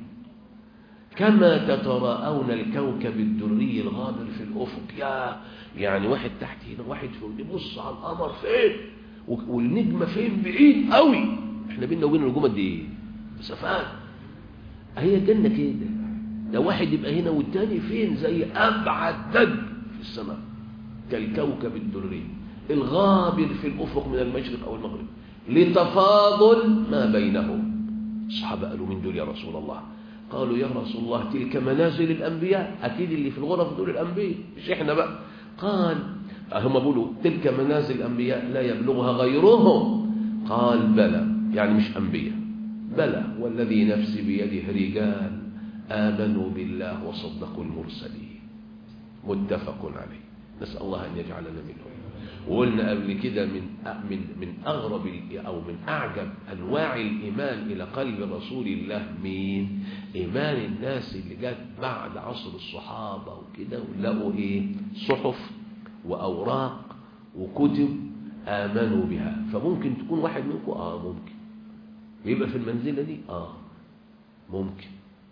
كما تتراءون الكوكب الدري الغابر في الأفق يا يعني واحد تحت هنا واحد فوق يبص على القمر فين والنجمة فين بعيد قوي احنا بينا وبين النجوم قد ايه مسافات هي الجنة كده ده واحد يبقى هنا والتاني فين زي أبعد دج في السماء كالكوكب الدري الغابر في الأفق من المشرق أو المغرب لتفاضل ما بينهم الصحابة قالوا من دول يا رسول الله قالوا يا رسول الله تلك منازل الأنبياء أكيد اللي في الغرف دول الأنبياء مش إحنا بقى قال هم بيقولوا تلك منازل الأنبياء لا يبلغها غيرهم قال بلى يعني مش أنبياء بلى والذي نفسي بيده رجال آمنوا بالله وصدقوا المرسلين متفق عليه نسأل الله أن يجعلنا منهم وقلنا قبل كده من من من اغرب او من اعجب انواع الايمان الى قلب رسول الله مين ايمان الناس اللي جت بعد عصر الصحابه وكده ولقوا ايه صحف واوراق وكتب امنوا بها فممكن تكون واحد منكم اه ممكن يبقى في المنزله دي اه ممكن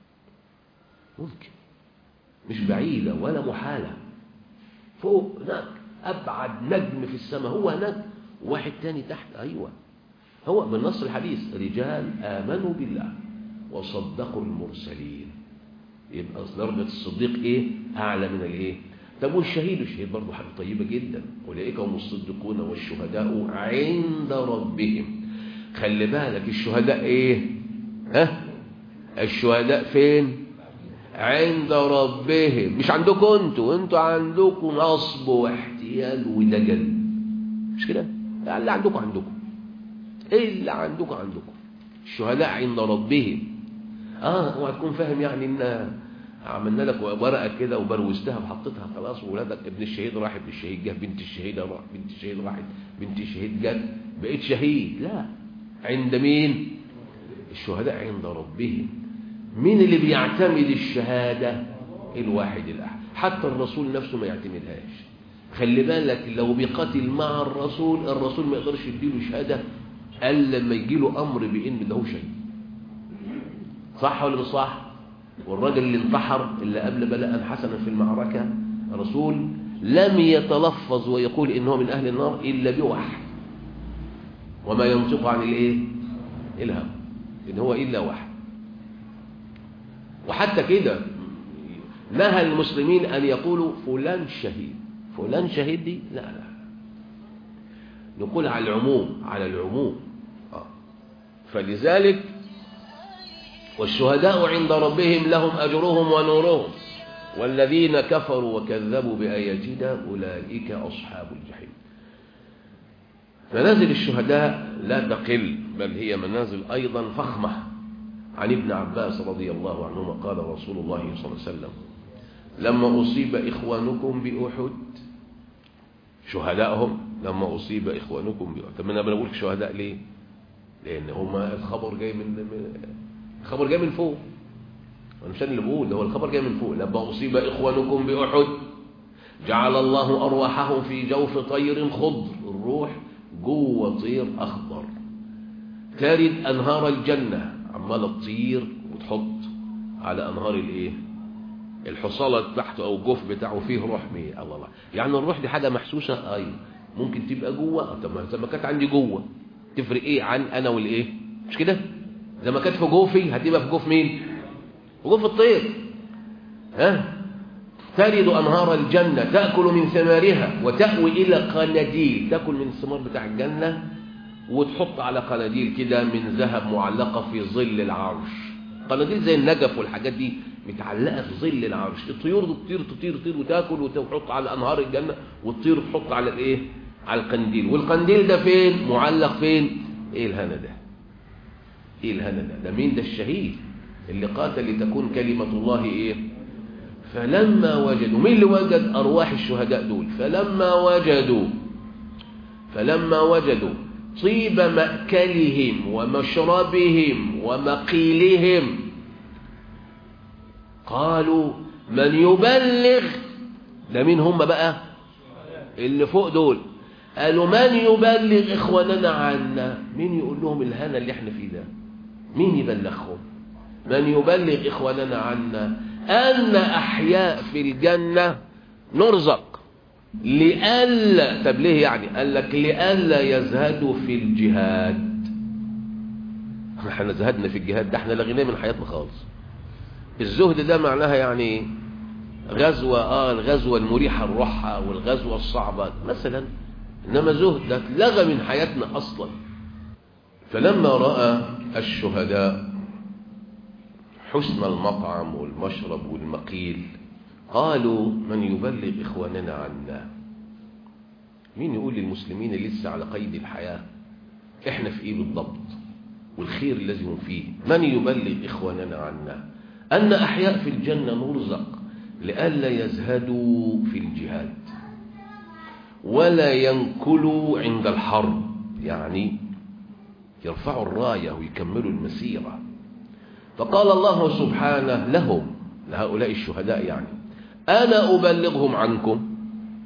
ممكن مش بعيده ولا محاله فوق هناك أبعد نجم في السماء هو نجم واحد تاني تحت أيوة هو بالنص الحديث رجال آمنوا بالله وصدقوا المرسلين يبقى درجة الصديق إيه أعلى من الإيه طب والشهيد الشهيد برضه حاجة طيبة جدا أولئك هم الصديقون والشهداء عند ربهم خلي بالك الشهداء إيه ها الشهداء فين عند ربهم مش عندكم انتوا انتوا عندكم نصب واحتيال ودجل مش كده اللي عندكم عندكم ايه اللي عندكم عندكم الشهداء عند ربهم اه اوعى تكون فاهم يعني ان عملنا لك ورقه كده وبروزتها وحطيتها خلاص وولادك ابن الشهيد راح ابن الشهيد جه بنت الشهيده راح بنت الشهيد راحت بنت الشهيد جت بقيت شهيد لا عند مين الشهداء عند ربهم مين اللي بيعتمد الشهادة الواحد الأحد حتى الرسول نفسه ما يعتمدهاش خلي بالك لو بيقاتل مع الرسول الرسول ما يقدرش يديله شهادة إلا لما يجيله أمر بإن له شيء صح ولا مش صح والراجل اللي انتحر اللي قبل بلاء حسنا في المعركة الرسول لم يتلفظ ويقول إنه من أهل النار إلا بوحي وما ينطق عن الإيه الهوى إن هو إلا وحي وحتى كده نهى المسلمين أن يقولوا فلان شهيد فلان شهيد دي لا لا نقول على العموم على العموم آه. فلذلك والشهداء عند ربهم لهم أجرهم ونورهم والذين كفروا وكذبوا بآياتنا أولئك أصحاب الجحيم منازل الشهداء لا تقل بل هي منازل أيضا فخمة عن ابن عباس رضي الله عنهما قال رسول الله صلى الله عليه وسلم لما أصيب إخوانكم بأحد شهدائهم لما أصيب إخوانكم بأحد طب أنا بقول شهداء ليه لأن هما الخبر جاي من الخبر جاي من فوق أنا مش أنا اللي بقول ده هو الخبر جاي من فوق لما أصيب إخوانكم بأحد جعل الله أرواحهم في جوف طير خضر الروح جوه طير أخضر تارد أنهار الجنة عمالة تطير وتحط على أنهار الإيه الحصالة بتاعته أو الجوف بتاعه فيه روح مية الله الله يعني الروح دي حاجة محسوسة أيوة ممكن تبقى جوه طب ما كانت عندي جوه تفرق إيه عن أنا والإيه مش كده زي ما كانت في جوفي هتبقى في جوف مين في جوف الطير ها ترد أنهار الجنة تأكل من ثمارها وتأوي إلى قناديل تأكل من الثمار بتاع الجنة وتحط على قناديل كده من ذهب معلقة في ظل العرش قناديل زي النجف والحاجات دي متعلقة في ظل العرش الطيور تطير تطير تطير وتاكل وتحط على أنهار الجنة والطير تحط على الإيه على القنديل والقنديل ده فين معلق فين إيه الهنا ده إيه الهنا ده ده مين ده الشهيد اللي قاتل لتكون كلمة الله إيه فلما وجدوا مين اللي وجد أرواح الشهداء دول فلما وجدوا فلما وجدوا طيب مأكلهم ومشربهم ومقيلهم قالوا من يبلغ ده مين هم بقى اللي فوق دول قالوا من يبلغ إخواننا عنا مين يقول لهم الهنا اللي احنا فيه ده مين يبلغهم من يبلغ إخواننا عنا أن أحياء في الجنة نرزق لألا طب ليه يعني قال لك لألا يزهدوا في الجهاد احنا زهدنا في الجهاد ده احنا لغيناه من حياتنا خالص الزهد ده معناها يعني غزوة اه الغزوة المريحة نروحها والغزوة الصعبة مثلا انما زهد ده لغى من حياتنا اصلا فلما رأى الشهداء حسن المطعم والمشرب والمقيل قالوا من يبلغ إخواننا عنا مين يقول للمسلمين اللي لسه على قيد الحياة احنا في ايه بالضبط والخير الذي هم فيه من يبلغ إخواننا عنا أن أحياء في الجنة نرزق لئلا يزهدوا في الجهاد ولا ينكلوا عند الحرب يعني يرفعوا الراية ويكملوا المسيرة فقال الله سبحانه لهم لهؤلاء الشهداء يعني أنا أبلغهم عنكم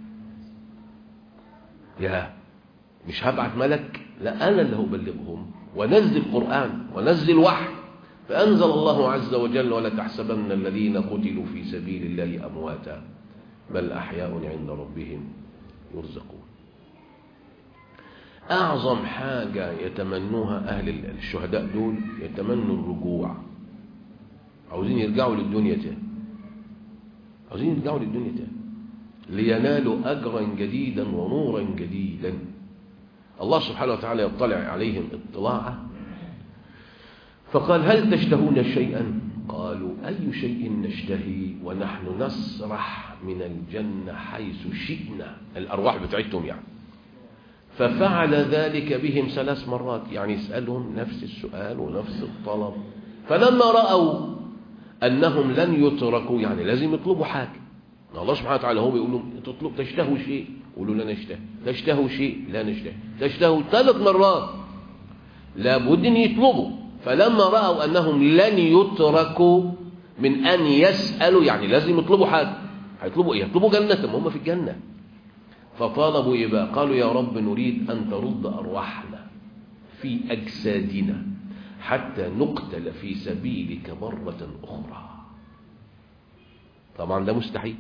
يا مش هبعت ملك لا أنا اللي هبلغهم ونزل قرآن ونزل وحي فأنزل الله عز وجل ولا تحسبن الذين قتلوا في سبيل الله أمواتا بل أحياء عند ربهم يرزقون أعظم حاجة يتمنوها أهل الشهداء دول يتمنوا الرجوع عاوزين يرجعوا للدنيا تاني عاوزين يرجعوا للدنيا تاني لينالوا أجرا جديدا ونورا جديدا الله سبحانه وتعالى يطلع عليهم اطلاعا فقال هل تشتهون شيئا قالوا أي شيء نشتهي ونحن نسرح من الجنة حيث شئنا الأرواح بتاعتهم يعني ففعل ذلك بهم ثلاث مرات يعني يسألهم نفس السؤال ونفس الطلب فلما رأوا أنهم لن يتركوا يعني لازم يطلبوا حاجة الله سبحانه وتعالى هو بيقول لهم تطلب تشتهوا شيء قولوا لا نشتهي تشتهوا شيء لا نشتهي تشتهوا ثلاث مرات لابد ان يطلبوا فلما رأوا أنهم لن يتركوا من أن يسألوا يعني لازم يطلبوا حاجة هيطلبوا إيه؟ يطلبوا جنة هم في الجنة فطالبوا إيه بقى؟ قالوا يا رب نريد أن ترد أرواحنا في أجسادنا حتى نقتل في سبيلك مرة أخرى طبعا ده مستحيل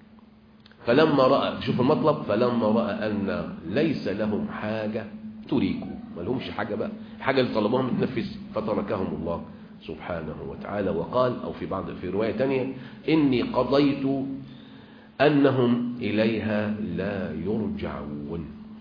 فلما رأى شوف المطلب فلما رأى أن ليس لهم حاجة تريكوا ما لهمش حاجة بقى حاجة اللي طلبوها متنفذ فتركهم الله سبحانه وتعالى وقال أو في بعض في رواية تانية إني قضيت أنهم إليها لا يرجعون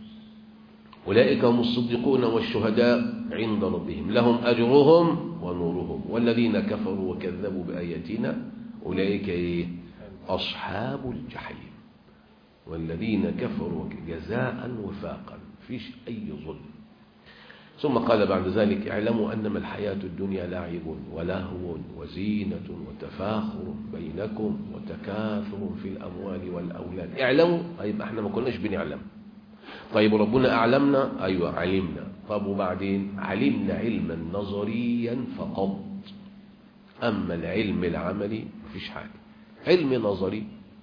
أولئك هم الصديقون والشهداء عند ربهم لهم أجرهم ونورهم والذين كفروا وكذبوا بآياتنا أولئك إيه؟ أصحاب الجحيم والذين كفروا جزاء وفاقا فيش أي ظلم ثم قال بعد ذلك اعلموا أنما الحياة الدنيا لعب ولهو وزينة وتفاخر بينكم وتكاثر في الأموال والأولاد اعلموا طيب احنا ما كناش بنعلم طيب ربنا أعلمنا أيوة علمنا طب وبعدين علمنا علما نظريا فقط أما العلم العملي مفيش حاجة علم نظري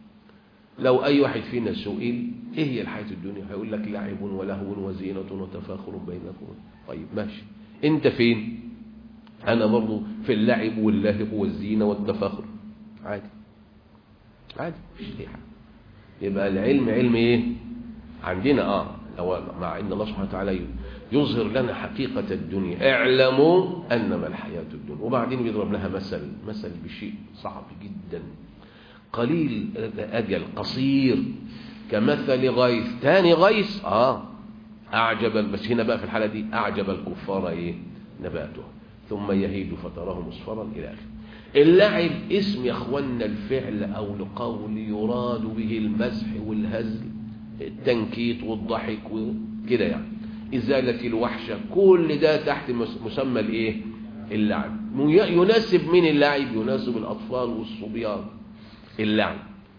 لو أي واحد فينا سئل إيه هي الحياة الدنيا هيقول لك لعب ولهو وزينة وتفاخر بينكم طيب ماشي أنت فين أنا برضو في اللعب واللهب والزينة والتفاخر عادي عادي مفيش أي حاجة يبقى العلم علم إيه عندنا آه لو مع إن الله سبحانه وتعالى يظهر لنا حقيقة الدنيا اعلموا أنما الحياة الدنيا وبعدين بيضرب لها مثل مثل بشيء صعب جدا قليل أجل قصير كمثل غيث تاني غيث آه أعجب بس هنا بقى في الحالة دي أعجب الكفار إيه نباته ثم يهيد فتراه مصفرا إلى آخره اللعب اسم يا اخوانا الفعل أو القول يراد به المزح والهزل التنكيت والضحك وكده يعني إزالة الوحشة كل ده تحت مسمى الإيه اللعب يناسب من اللعب يناسب الأطفال والصبيان اللعب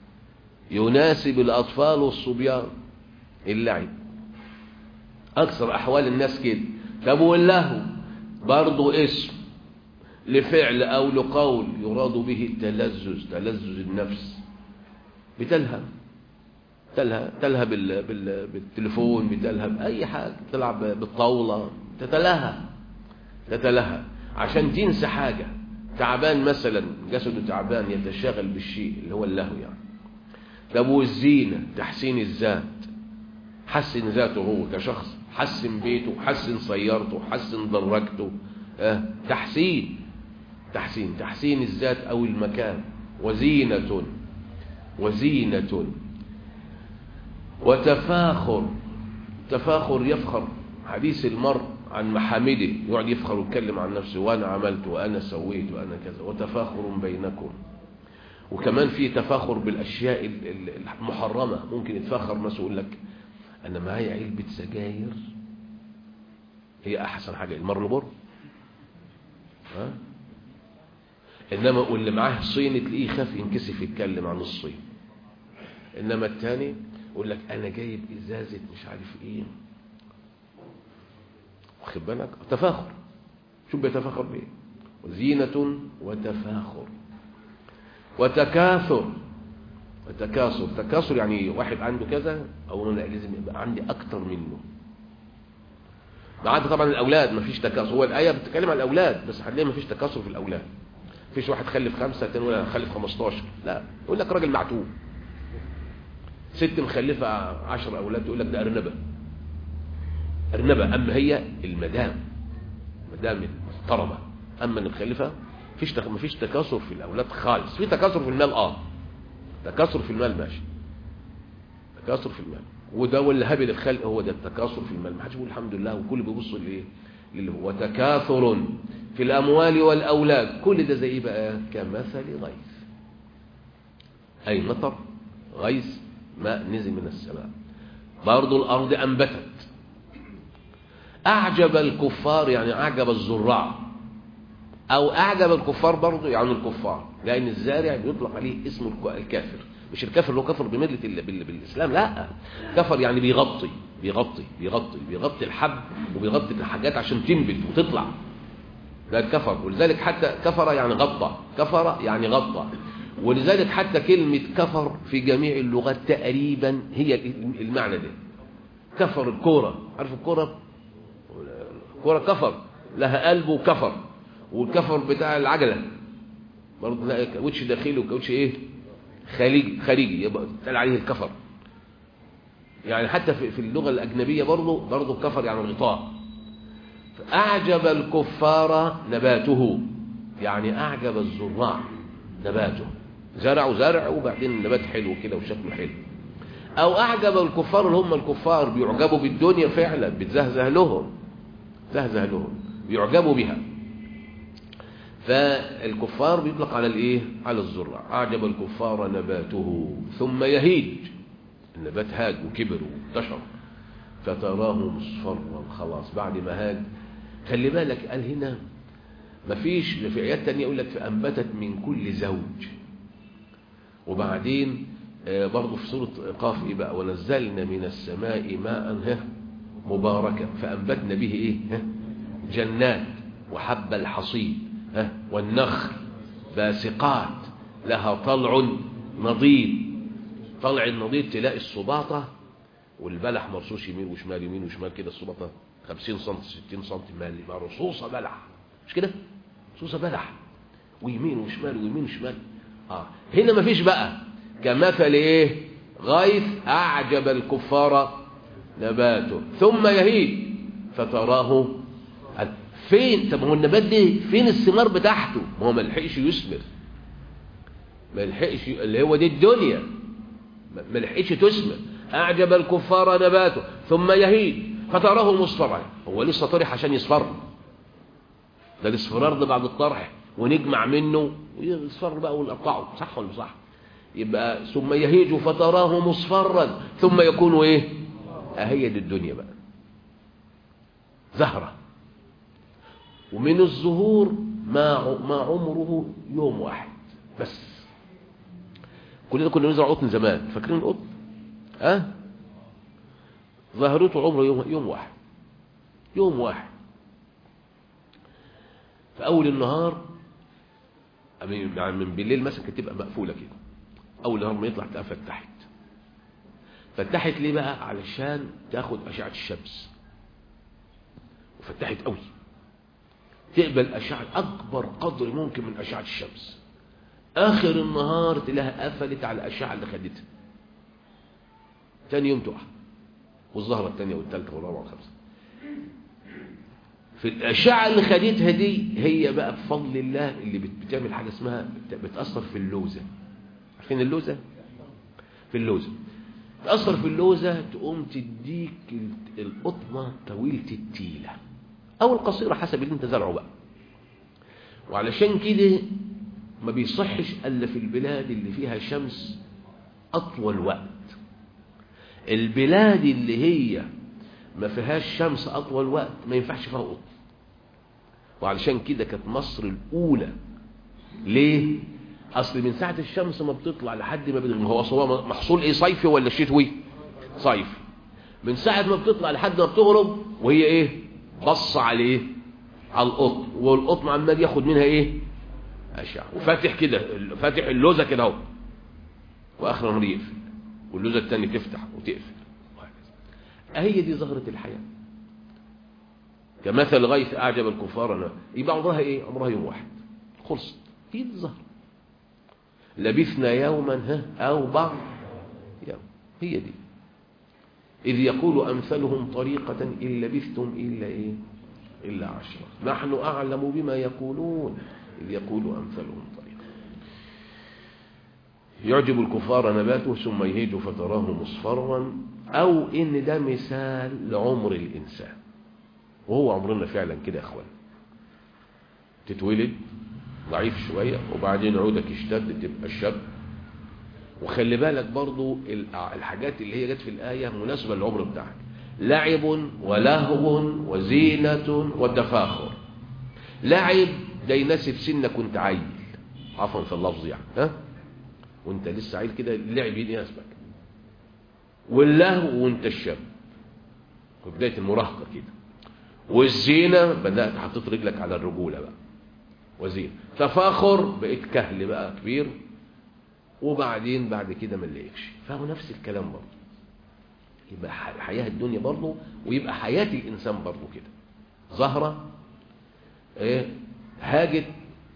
يناسب الأطفال والصبيان اللعب أكثر أحوال الناس كده طب واللهو برضه اسم لفعل أو لقول يراد به التلذذ تلذذ النفس بتلهم تلهى تلهى بال... بال... بالتليفون بتلهى بأي حاجة تلعب بالطاولة تتلهى تتلهى عشان تنسى حاجة تعبان مثلا جسده تعبان يتشاغل بالشيء اللي هو اللهو يعني طب والزينة تحسين الذات حسن ذاته هو كشخص حسن بيته حسن سيارته حسن دراجته اه تحسين تحسين تحسين الذات او المكان وزينة وزينة وتفاخر تفاخر يفخر حديث المرء عن محامده يقعد يفخر ويتكلم عن نفسه وانا عملت وانا سويت وانا كذا وتفاخر بينكم وكمان في تفاخر بالاشياء المحرمه ممكن يتفاخر مثلا يقول لك انا معايا علبه سجاير هي احسن حاجه المرلبور ها انما واللي معاه صيني تلاقيه خاف ينكسف يتكلم عن الصين انما الثاني يقول لك انا جايب ازازه مش عارف ايه واخد بالك تفاخر شو بيتفاخر بايه وزينه وتفاخر وتكاثر وتكاثر تكاثر يعني واحد عنده كذا او انا لازم يبقى عندي اكتر منه ما عدا طبعا الاولاد ما فيش تكاثر هو الايه بتتكلم عن الاولاد بس هتلاقي ما فيش تكاثر في الاولاد فيش واحد خلف خمسة تاني ولا خلف 15 لا يقول لك راجل معتوه ست مخلفة عشر أولاد تقول لك ده أرنبة أرنبة أما هي المدام مدام محترمة أما اللي مخلفة فيش تك... مفيش تكاثر في الأولاد خالص في تكاثر في المال آه تكاثر في المال ماشي تكاثر في المال وده واللي هبل الخلق هو ده التكاثر في المال ما حدش بيقول الحمد لله وكل بيبص لايه وتكاثر في الأموال والأولاد كل ده زي ايه بقى كمثل غيث أي مطر غيث ماء نزل من السماء برضو الأرض أنبتت أعجب الكفار يعني أعجب الزراع أو أعجب الكفار برضو يعني الكفار لأن الزارع بيطلق عليه اسم الكافر مش الكافر اللي هو كفر بملة بالإسلام لا كفر يعني بيغطي بيغطي بيغطي بيغطي الحب وبيغطي الحاجات عشان تنبت وتطلع ده الكفر ولذلك حتى كفر يعني غطى كفر يعني غطى ولذلك حتى كلمة كفر في جميع اللغات تقريبا هي المعنى ده كفر الكورة عارف الكورة الكورة كفر لها قلب وكفر والكفر بتاع العجلة برضه لا كاوتش داخلي وكاوتش ايه خارجي خارجي يبقى تقال عليه الكفر يعني حتى في اللغة الأجنبية برضه برضه الكفر يعني الغطاء فأعجب الكفار نباته يعني أعجب الزراع نباته زرعوا زرع وبعدين النبات حلو كده وشكله حلو أو أعجب الكفار اللي هم الكفار بيعجبوا بالدنيا فعلا بتزهزه لهم زهزه لهم بيعجبوا بها فالكفار بيطلق على الايه على الزرع اعجب الكفار نباته ثم يهيج النبات هاج وكبر وانتشر فتراه مصفرا خلاص بعد ما هاج خلي بالك قال هنا مفيش في ايات تانية يقول لك فانبتت من كل زوج وبعدين برضه في سوره قاف ايه بقى ونزلنا من السماء ماء مباركا فانبتنا به ايه جنات وحب الحصيد والنخل باسقات لها طلع نضيد طلع النضيد تلاقي الصباطة والبلح مرصوص يمين وشمال يمين وشمال كده الصباطة 50 سم 60 سم مالي مرصوصة بلح مش كده مرصوصة بلح ويمين وشمال ويمين وشمال اه هنا مفيش بقى كمثل ايه غيث اعجب الكفار نباته ثم يهيج فتراه فين طب هو النبات ده فين الثمار بتاعته ما هو ما لحقش يثمر ما لحقش اللي هو دي الدنيا ما لحقش تثمر اعجب الكفار نباته ثم يهيج فتراه مصفرا هو لسه طرح عشان يصفر ده الاصفرار ده بعد الطرح ونجمع منه يصفر بقى ونقطعه صح ولا صح يبقى ثم يهيج فتراه مصفرا ثم يكون ايه اهي دي الدنيا بقى زهره ومن الظهور ما ما عمره يوم واحد بس كلنا كنا نزرع قطن زمان فاكرين القطن ها أه؟ ظهرته عمره يوم يوم واحد يوم واحد في اول النهار يعني من بالليل مثلا كانت تبقى مقفوله كده اول النهار ما يطلع تقفل تحت فتحت ليه بقى علشان تاخد أشعة الشمس وفتحت قوي تقبل أشعة أكبر قدر ممكن من أشعة الشمس آخر النهار تلاقيها قفلت على الأشعة اللي خدتها تاني يوم تقع والزهرة الثانية والثالثة والرابعة والخامسة في الأشعة اللي خدتها دي هي بقى بفضل الله اللي بتعمل حاجة اسمها بتأثر في اللوزة عارفين اللوزة؟ في اللوزة تأثر في اللوزة تقوم تديك القطنة طويلة التيلة أو القصيرة حسب اللي انت زرعه بقى وعلشان كده ما بيصحش إلا في البلاد اللي فيها شمس أطول وقت البلاد اللي هي ما فيهاش شمس أطول وقت ما ينفعش فيها قطن وعلشان كده كانت مصر الأولى ليه؟ أصل من ساعة الشمس ما بتطلع لحد ما بتغرب هو أصلا محصول إيه صيفي ولا شتوي؟ صيفي من ساعة ما بتطلع لحد ما بتغرب وهي إيه؟ بص عليه على القطن والقطن عمال ياخد منها إيه؟ أشعة وفاتح كده فاتح اللوزة كده أهو وآخر النهار يقفل واللوزة التانية تفتح وتقفل أهي دي زهرة الحياة كمثل غيث أعجب الكفار أنا يبقى عمرها إيه عمرها يوم واحد خلصت هي دي الزهرة لبثنا يوما ها أو بعض يوم هي دي إذ يقول أمثلهم طريقة إن لبثتم إلا إيه إلا عشرة نحن أعلم بما يقولون إذ يقول أمثلهم طريقة يعجب الكفار نباته ثم يهيج فتراه مصفرا أو إن ده مثال لعمر الإنسان وهو عمرنا فعلا كده يا أخوان تتولد ضعيف شوية وبعدين عودك يشتد تبقى الشاب وخلي بالك برضو الحاجات اللي هي جت في الآية مناسبة للعمر بتاعك لعب ولهو وزينة والتفاخر لعب ده يناسب سنك وانت عيل عفوا في اللفظ يعني ها وانت لسه عيل كده اللعب يناسبك واللهو وانت الشاب في بداية المراهقة كده والزينة بدأت حطيت رجلك على الرجولة بقى وزينة تفاخر بقيت كهل بقى كبير وبعدين بعد كده ما نلاقيكش فهو نفس الكلام برضه يبقى حياة الدنيا برضه ويبقى حياة الإنسان برضه كده زهرة ايه هاجت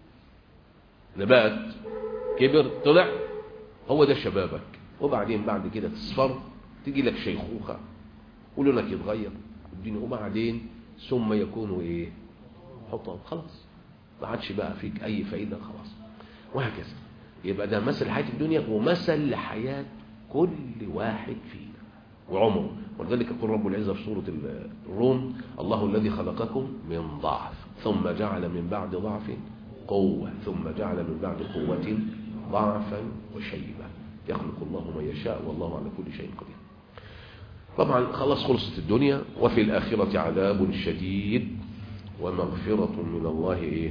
نبات كبر طلع هو ده شبابك وبعدين بعد كده تصفر تيجي لك شيخوخة ولونك يتغير الدنيا وبعدين ثم يكون ايه حطام خلاص ما عادش بقى فيك اي فايدة خلاص وهكذا يبقى ده مثل حياة الدنيا ومثل لحياة كل واحد فينا وعمره ولذلك يقول رب العزة في سورة الروم الله الذي خلقكم من ضعف ثم جعل من بعد ضعف قوة ثم جعل من بعد قوة ضعفا وشيبا يخلق الله ما يشاء والله على كل شيء قدير طبعا خلاص خلصت الدنيا وفي الآخرة عذاب شديد ومغفرة من الله إيه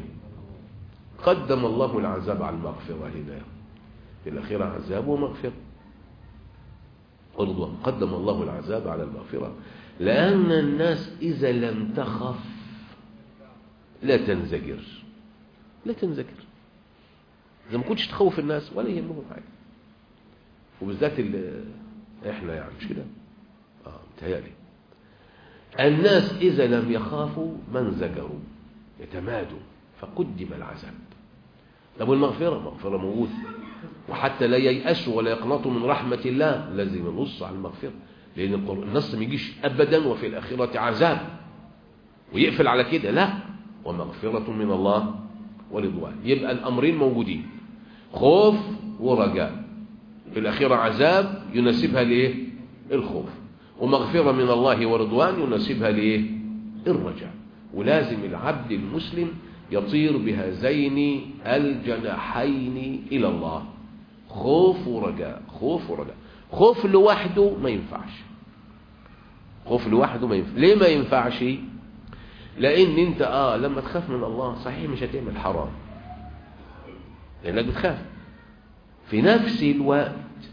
قدم الله العذاب على المغفرة هنا في الأخيرة عذاب ومغفرة ورضوان قدم الله العذاب على المغفرة لأن الناس إذا لم تخف لا تنزجر لا تنزجر إذا ما كنتش تخوف الناس ولا يهمهم حاجة وبالذات اللي احنا يعني مش كده اه متهيألي الناس إذا لم يخافوا ما انزجروا يتمادوا فقدم العذاب طب والمغفرة مغفرة موجودة وحتى لا ييأسوا ولا يقنطوا من رحمة الله لازم ينص على المغفرة لأن النص ما يجيش أبدا وفي الآخرة عذاب ويقفل على كده لا ومغفرة من الله ورضوان يبقى الأمرين موجودين خوف ورجاء في الأخيرة عذاب يناسبها ليه الخوف ومغفرة من الله ورضوان يناسبها ليه الرجاء ولازم العبد المسلم يطير بهذين الجناحين إلى الله خوف ورجاء خوف ورجاء خوف لوحده ما ينفعش خوف لوحده ما ينفعش ليه ما ينفعش لأن انت آه لما تخاف من الله صحيح مش هتعمل حرام لأنك بتخاف في نفس الوقت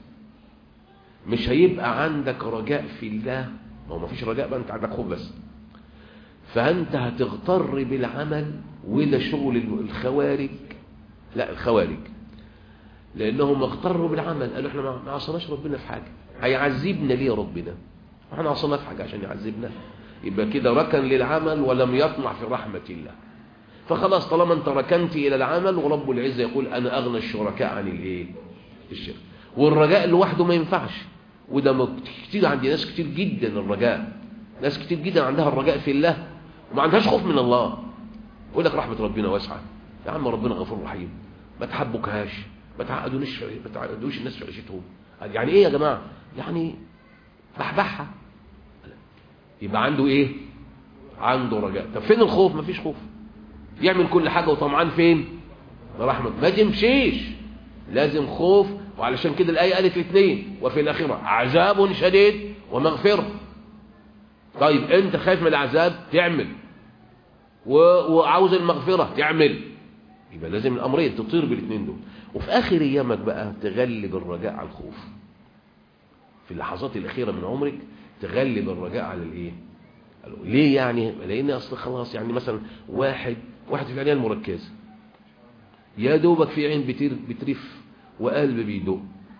مش هيبقى عندك رجاء في الله ما هو ما فيش رجاء بقى انت عندك خوف بس فأنت هتغتر بالعمل وده شغل الخوارج لا الخوارج لانهم اغتروا بالعمل قالوا احنا ما عصناش ربنا في حاجه هيعذبنا ليه ربنا احنا عصناه في حاجه عشان يعذبنا يبقى كده ركن للعمل ولم يطمع في رحمه الله فخلاص طالما انت ركنت الى العمل ورب العزه يقول انا اغنى الشركاء عن الايه الشرك والرجاء لوحده ما ينفعش وده كتير عند ناس كتير جدا الرجاء ناس كتير جدا عندها الرجاء في الله وما عندهاش خوف من الله يقول لك رحمه ربنا واسعه يا عم ربنا غفور رحيم ما تحبكهاش ما تعقدونيش ما تعقدوش الناس في عيشتهم يعني ايه يا جماعه يعني بحبحها يبقى عنده ايه عنده رجاء طب فين الخوف مفيش خوف يعمل كل حاجه وطمعان فين رحمه ما تمشيش لازم خوف وعلشان كده الايه قالت الاثنين وفي الاخره عذاب شديد ومغفره طيب انت خايف من العذاب تعمل و... وعاوز المغفره تعمل يبقى لازم الامرين تطير بالاثنين دول وفي اخر ايامك بقى تغلب الرجاء على الخوف في اللحظات الاخيره من عمرك تغلب الرجاء على الايه ليه يعني لان اصل خلاص يعني مثلا واحد واحد في العنايه المركزه يا دوبك في عين بتير بترف وقلب بيدق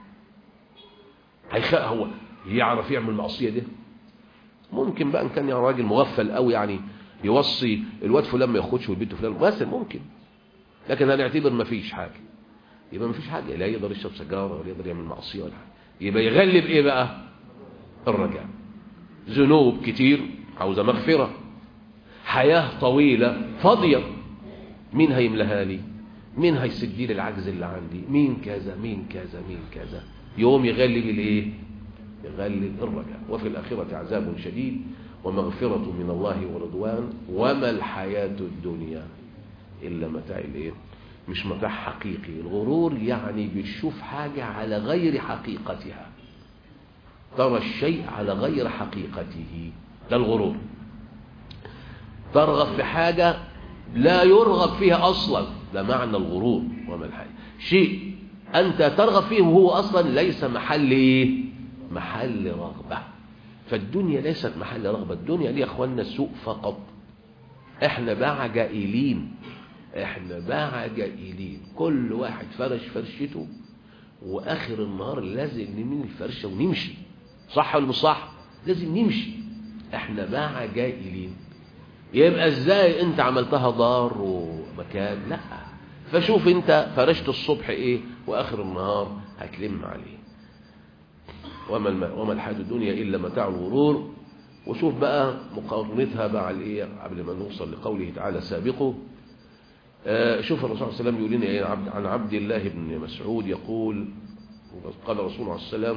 هيخاء هو يعرف يعمل المعصيه دي ممكن بقى ان كان يعني راجل مغفل قوي يعني يوصي الواد فلان ما ياخدش والبنت فلان بس ممكن لكن هنعتبر ما فيش حاجه يبقى ما فيش حاجه لا يقدر يشرب سيجاره ولا يقدر يعمل معصيه ولا حاجه يبقى يغلب ايه بقى الرجاء ذنوب كتير عاوزه مغفره حياه طويله فاضيه مين هيملاها لي مين هيسد لي العجز اللي عندي مين كذا مين كذا مين كذا يوم يغلب الايه يغلب الرجاء وفي الآخرة عذاب شديد ومغفرة من الله ورضوان وما الحياة الدنيا إلا متاع الايه مش متاع حقيقي الغرور يعني بتشوف حاجة على غير حقيقتها ترى الشيء على غير حقيقته ده الغرور ترغب في حاجة لا يرغب فيها أصلا ده معنى الغرور وما الحياة شيء أنت ترغب فيه وهو أصلا ليس محل إيه محل رغبة فالدنيا ليست محل رغبة الدنيا دي يا أخوانا سوء فقط احنا بقى جائلين احنا بقى جائلين كل واحد فرش فرشته واخر النهار لازم نمين الفرشة ونمشي صح ولا مش صح لازم نمشي احنا بقى جائلين يبقى ازاي انت عملتها دار ومكان لا فشوف انت فرشت الصبح ايه واخر النهار هتلم عليه وما الم... وما الحياة الدنيا إلا متاع الغرور وشوف بقى مقارنتها مع الايه قبل ما نوصل لقوله تعالى سابقوا آه شوف الرسول صلى الله عليه وسلم يقول لنا إيه عبد عن عبد الله بن مسعود يقول قال الرسول عليه السلام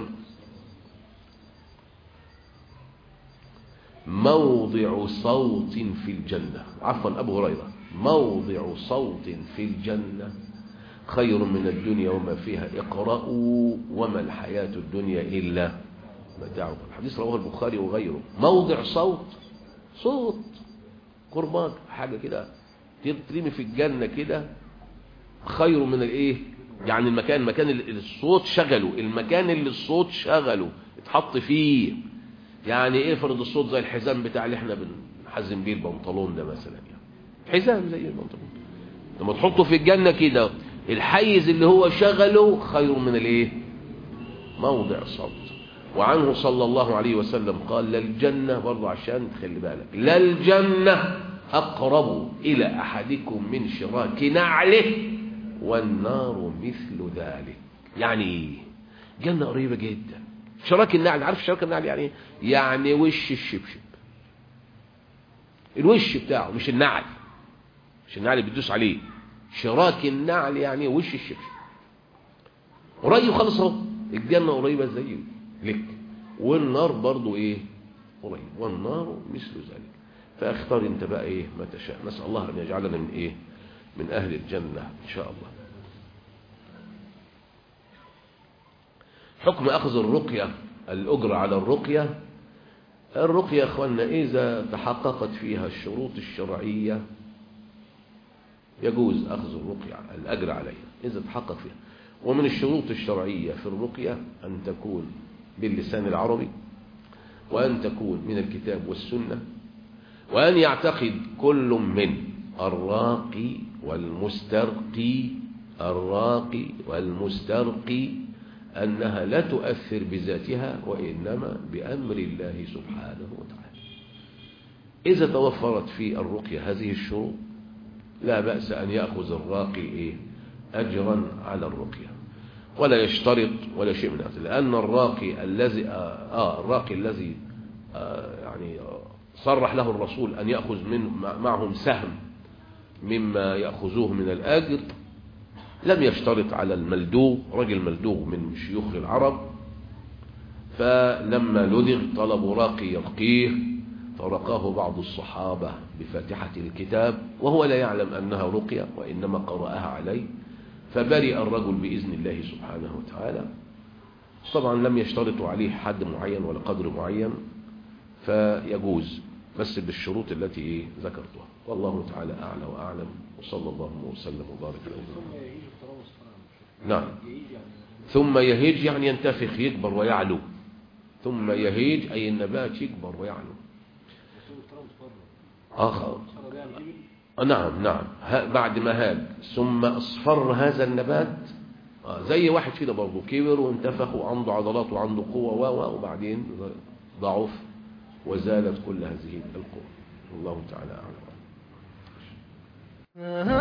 موضع صوت في الجنة عفوا أبو هريرة موضع صوت في الجنة خير من الدنيا وما فيها اقرأوا وما الحياة الدنيا إلا متاع الحديث رواه البخاري وغيره موضع صوت صوت قربان حاجة كده ترمي في الجنة كده خير من الايه يعني المكان مكان الصوت شغله المكان اللي الصوت شغله اتحط فيه يعني ايه فرض الصوت زي الحزام بتاع اللي احنا بنحزم بيه البنطلون ده مثلا يعني حزام زي البنطلون لما تحطه في الجنة كده الحيز اللي هو شغله خير من الايه موضع صوت وعنه صلى الله عليه وسلم قال للجنة برضه عشان تخلي بالك للجنة أقرب إلى أحدكم من شراك نعله والنار مثل ذلك يعني جنة قريبة جدا شراك النعل عارف شراك النعل يعني يعني وش الشبشب الوش بتاعه مش النعل مش النعل اللي بتدوس عليه شراك النعل يعني وش الشبشب قريب خالص اهو الجنة قريبة زي لك والنار برضو ايه قريب والنار مثل ذلك فاختار انت بقى ايه ما تشاء نسأل الله ان يجعلنا من ايه من اهل الجنة ان شاء الله حكم اخذ الرقية الاجر على الرقية الرقية يا اخوانا اذا تحققت فيها الشروط الشرعية يجوز اخذ الرقية الاجر عليها اذا تحقق فيها ومن الشروط الشرعية في الرقية ان تكون باللسان العربي وان تكون من الكتاب والسنة وأن يعتقد كل من الراقي والمسترقي الراقي والمسترقي أنها لا تؤثر بذاتها وإنما بأمر الله سبحانه وتعالى إذا توفرت في الرقية هذه الشروط لا بأس أن يأخذ الراقي إيه؟ أجرا على الرقية ولا يشترط ولا شيء من هذا لأن الراقي الذي آه, آه الراقي الذي آه يعني صرح له الرسول أن يأخذ من معهم سهم مما يأخذوه من الآجر لم يشترط على الملدوغ رجل ملدوغ من شيوخ العرب فلما لدغ طلبوا راقي يرقيه فرقاه بعض الصحابة بفاتحة الكتاب وهو لا يعلم أنها رقية وإنما قرأها عليه فبرئ الرجل بإذن الله سبحانه وتعالى طبعا لم يشترطوا عليه حد معين ولا قدر معين فيجوز بس بالشروط التي ذكرتها والله تعالى أعلى وأعلم وصلى الله وسلم وبارك عليه نعم ثم يهيج يعني ينتفخ يكبر ويعلو ثم يهيج أي النبات يكبر ويعلو آخر نعم نعم بعد ما هاج ثم اصفر هذا النبات آه زي واحد كده برضه كبر وانتفخ وعنده عضلات وعنده قوة وبعدين ضعف وزالت كل هذه القوة الله تعالى أعلم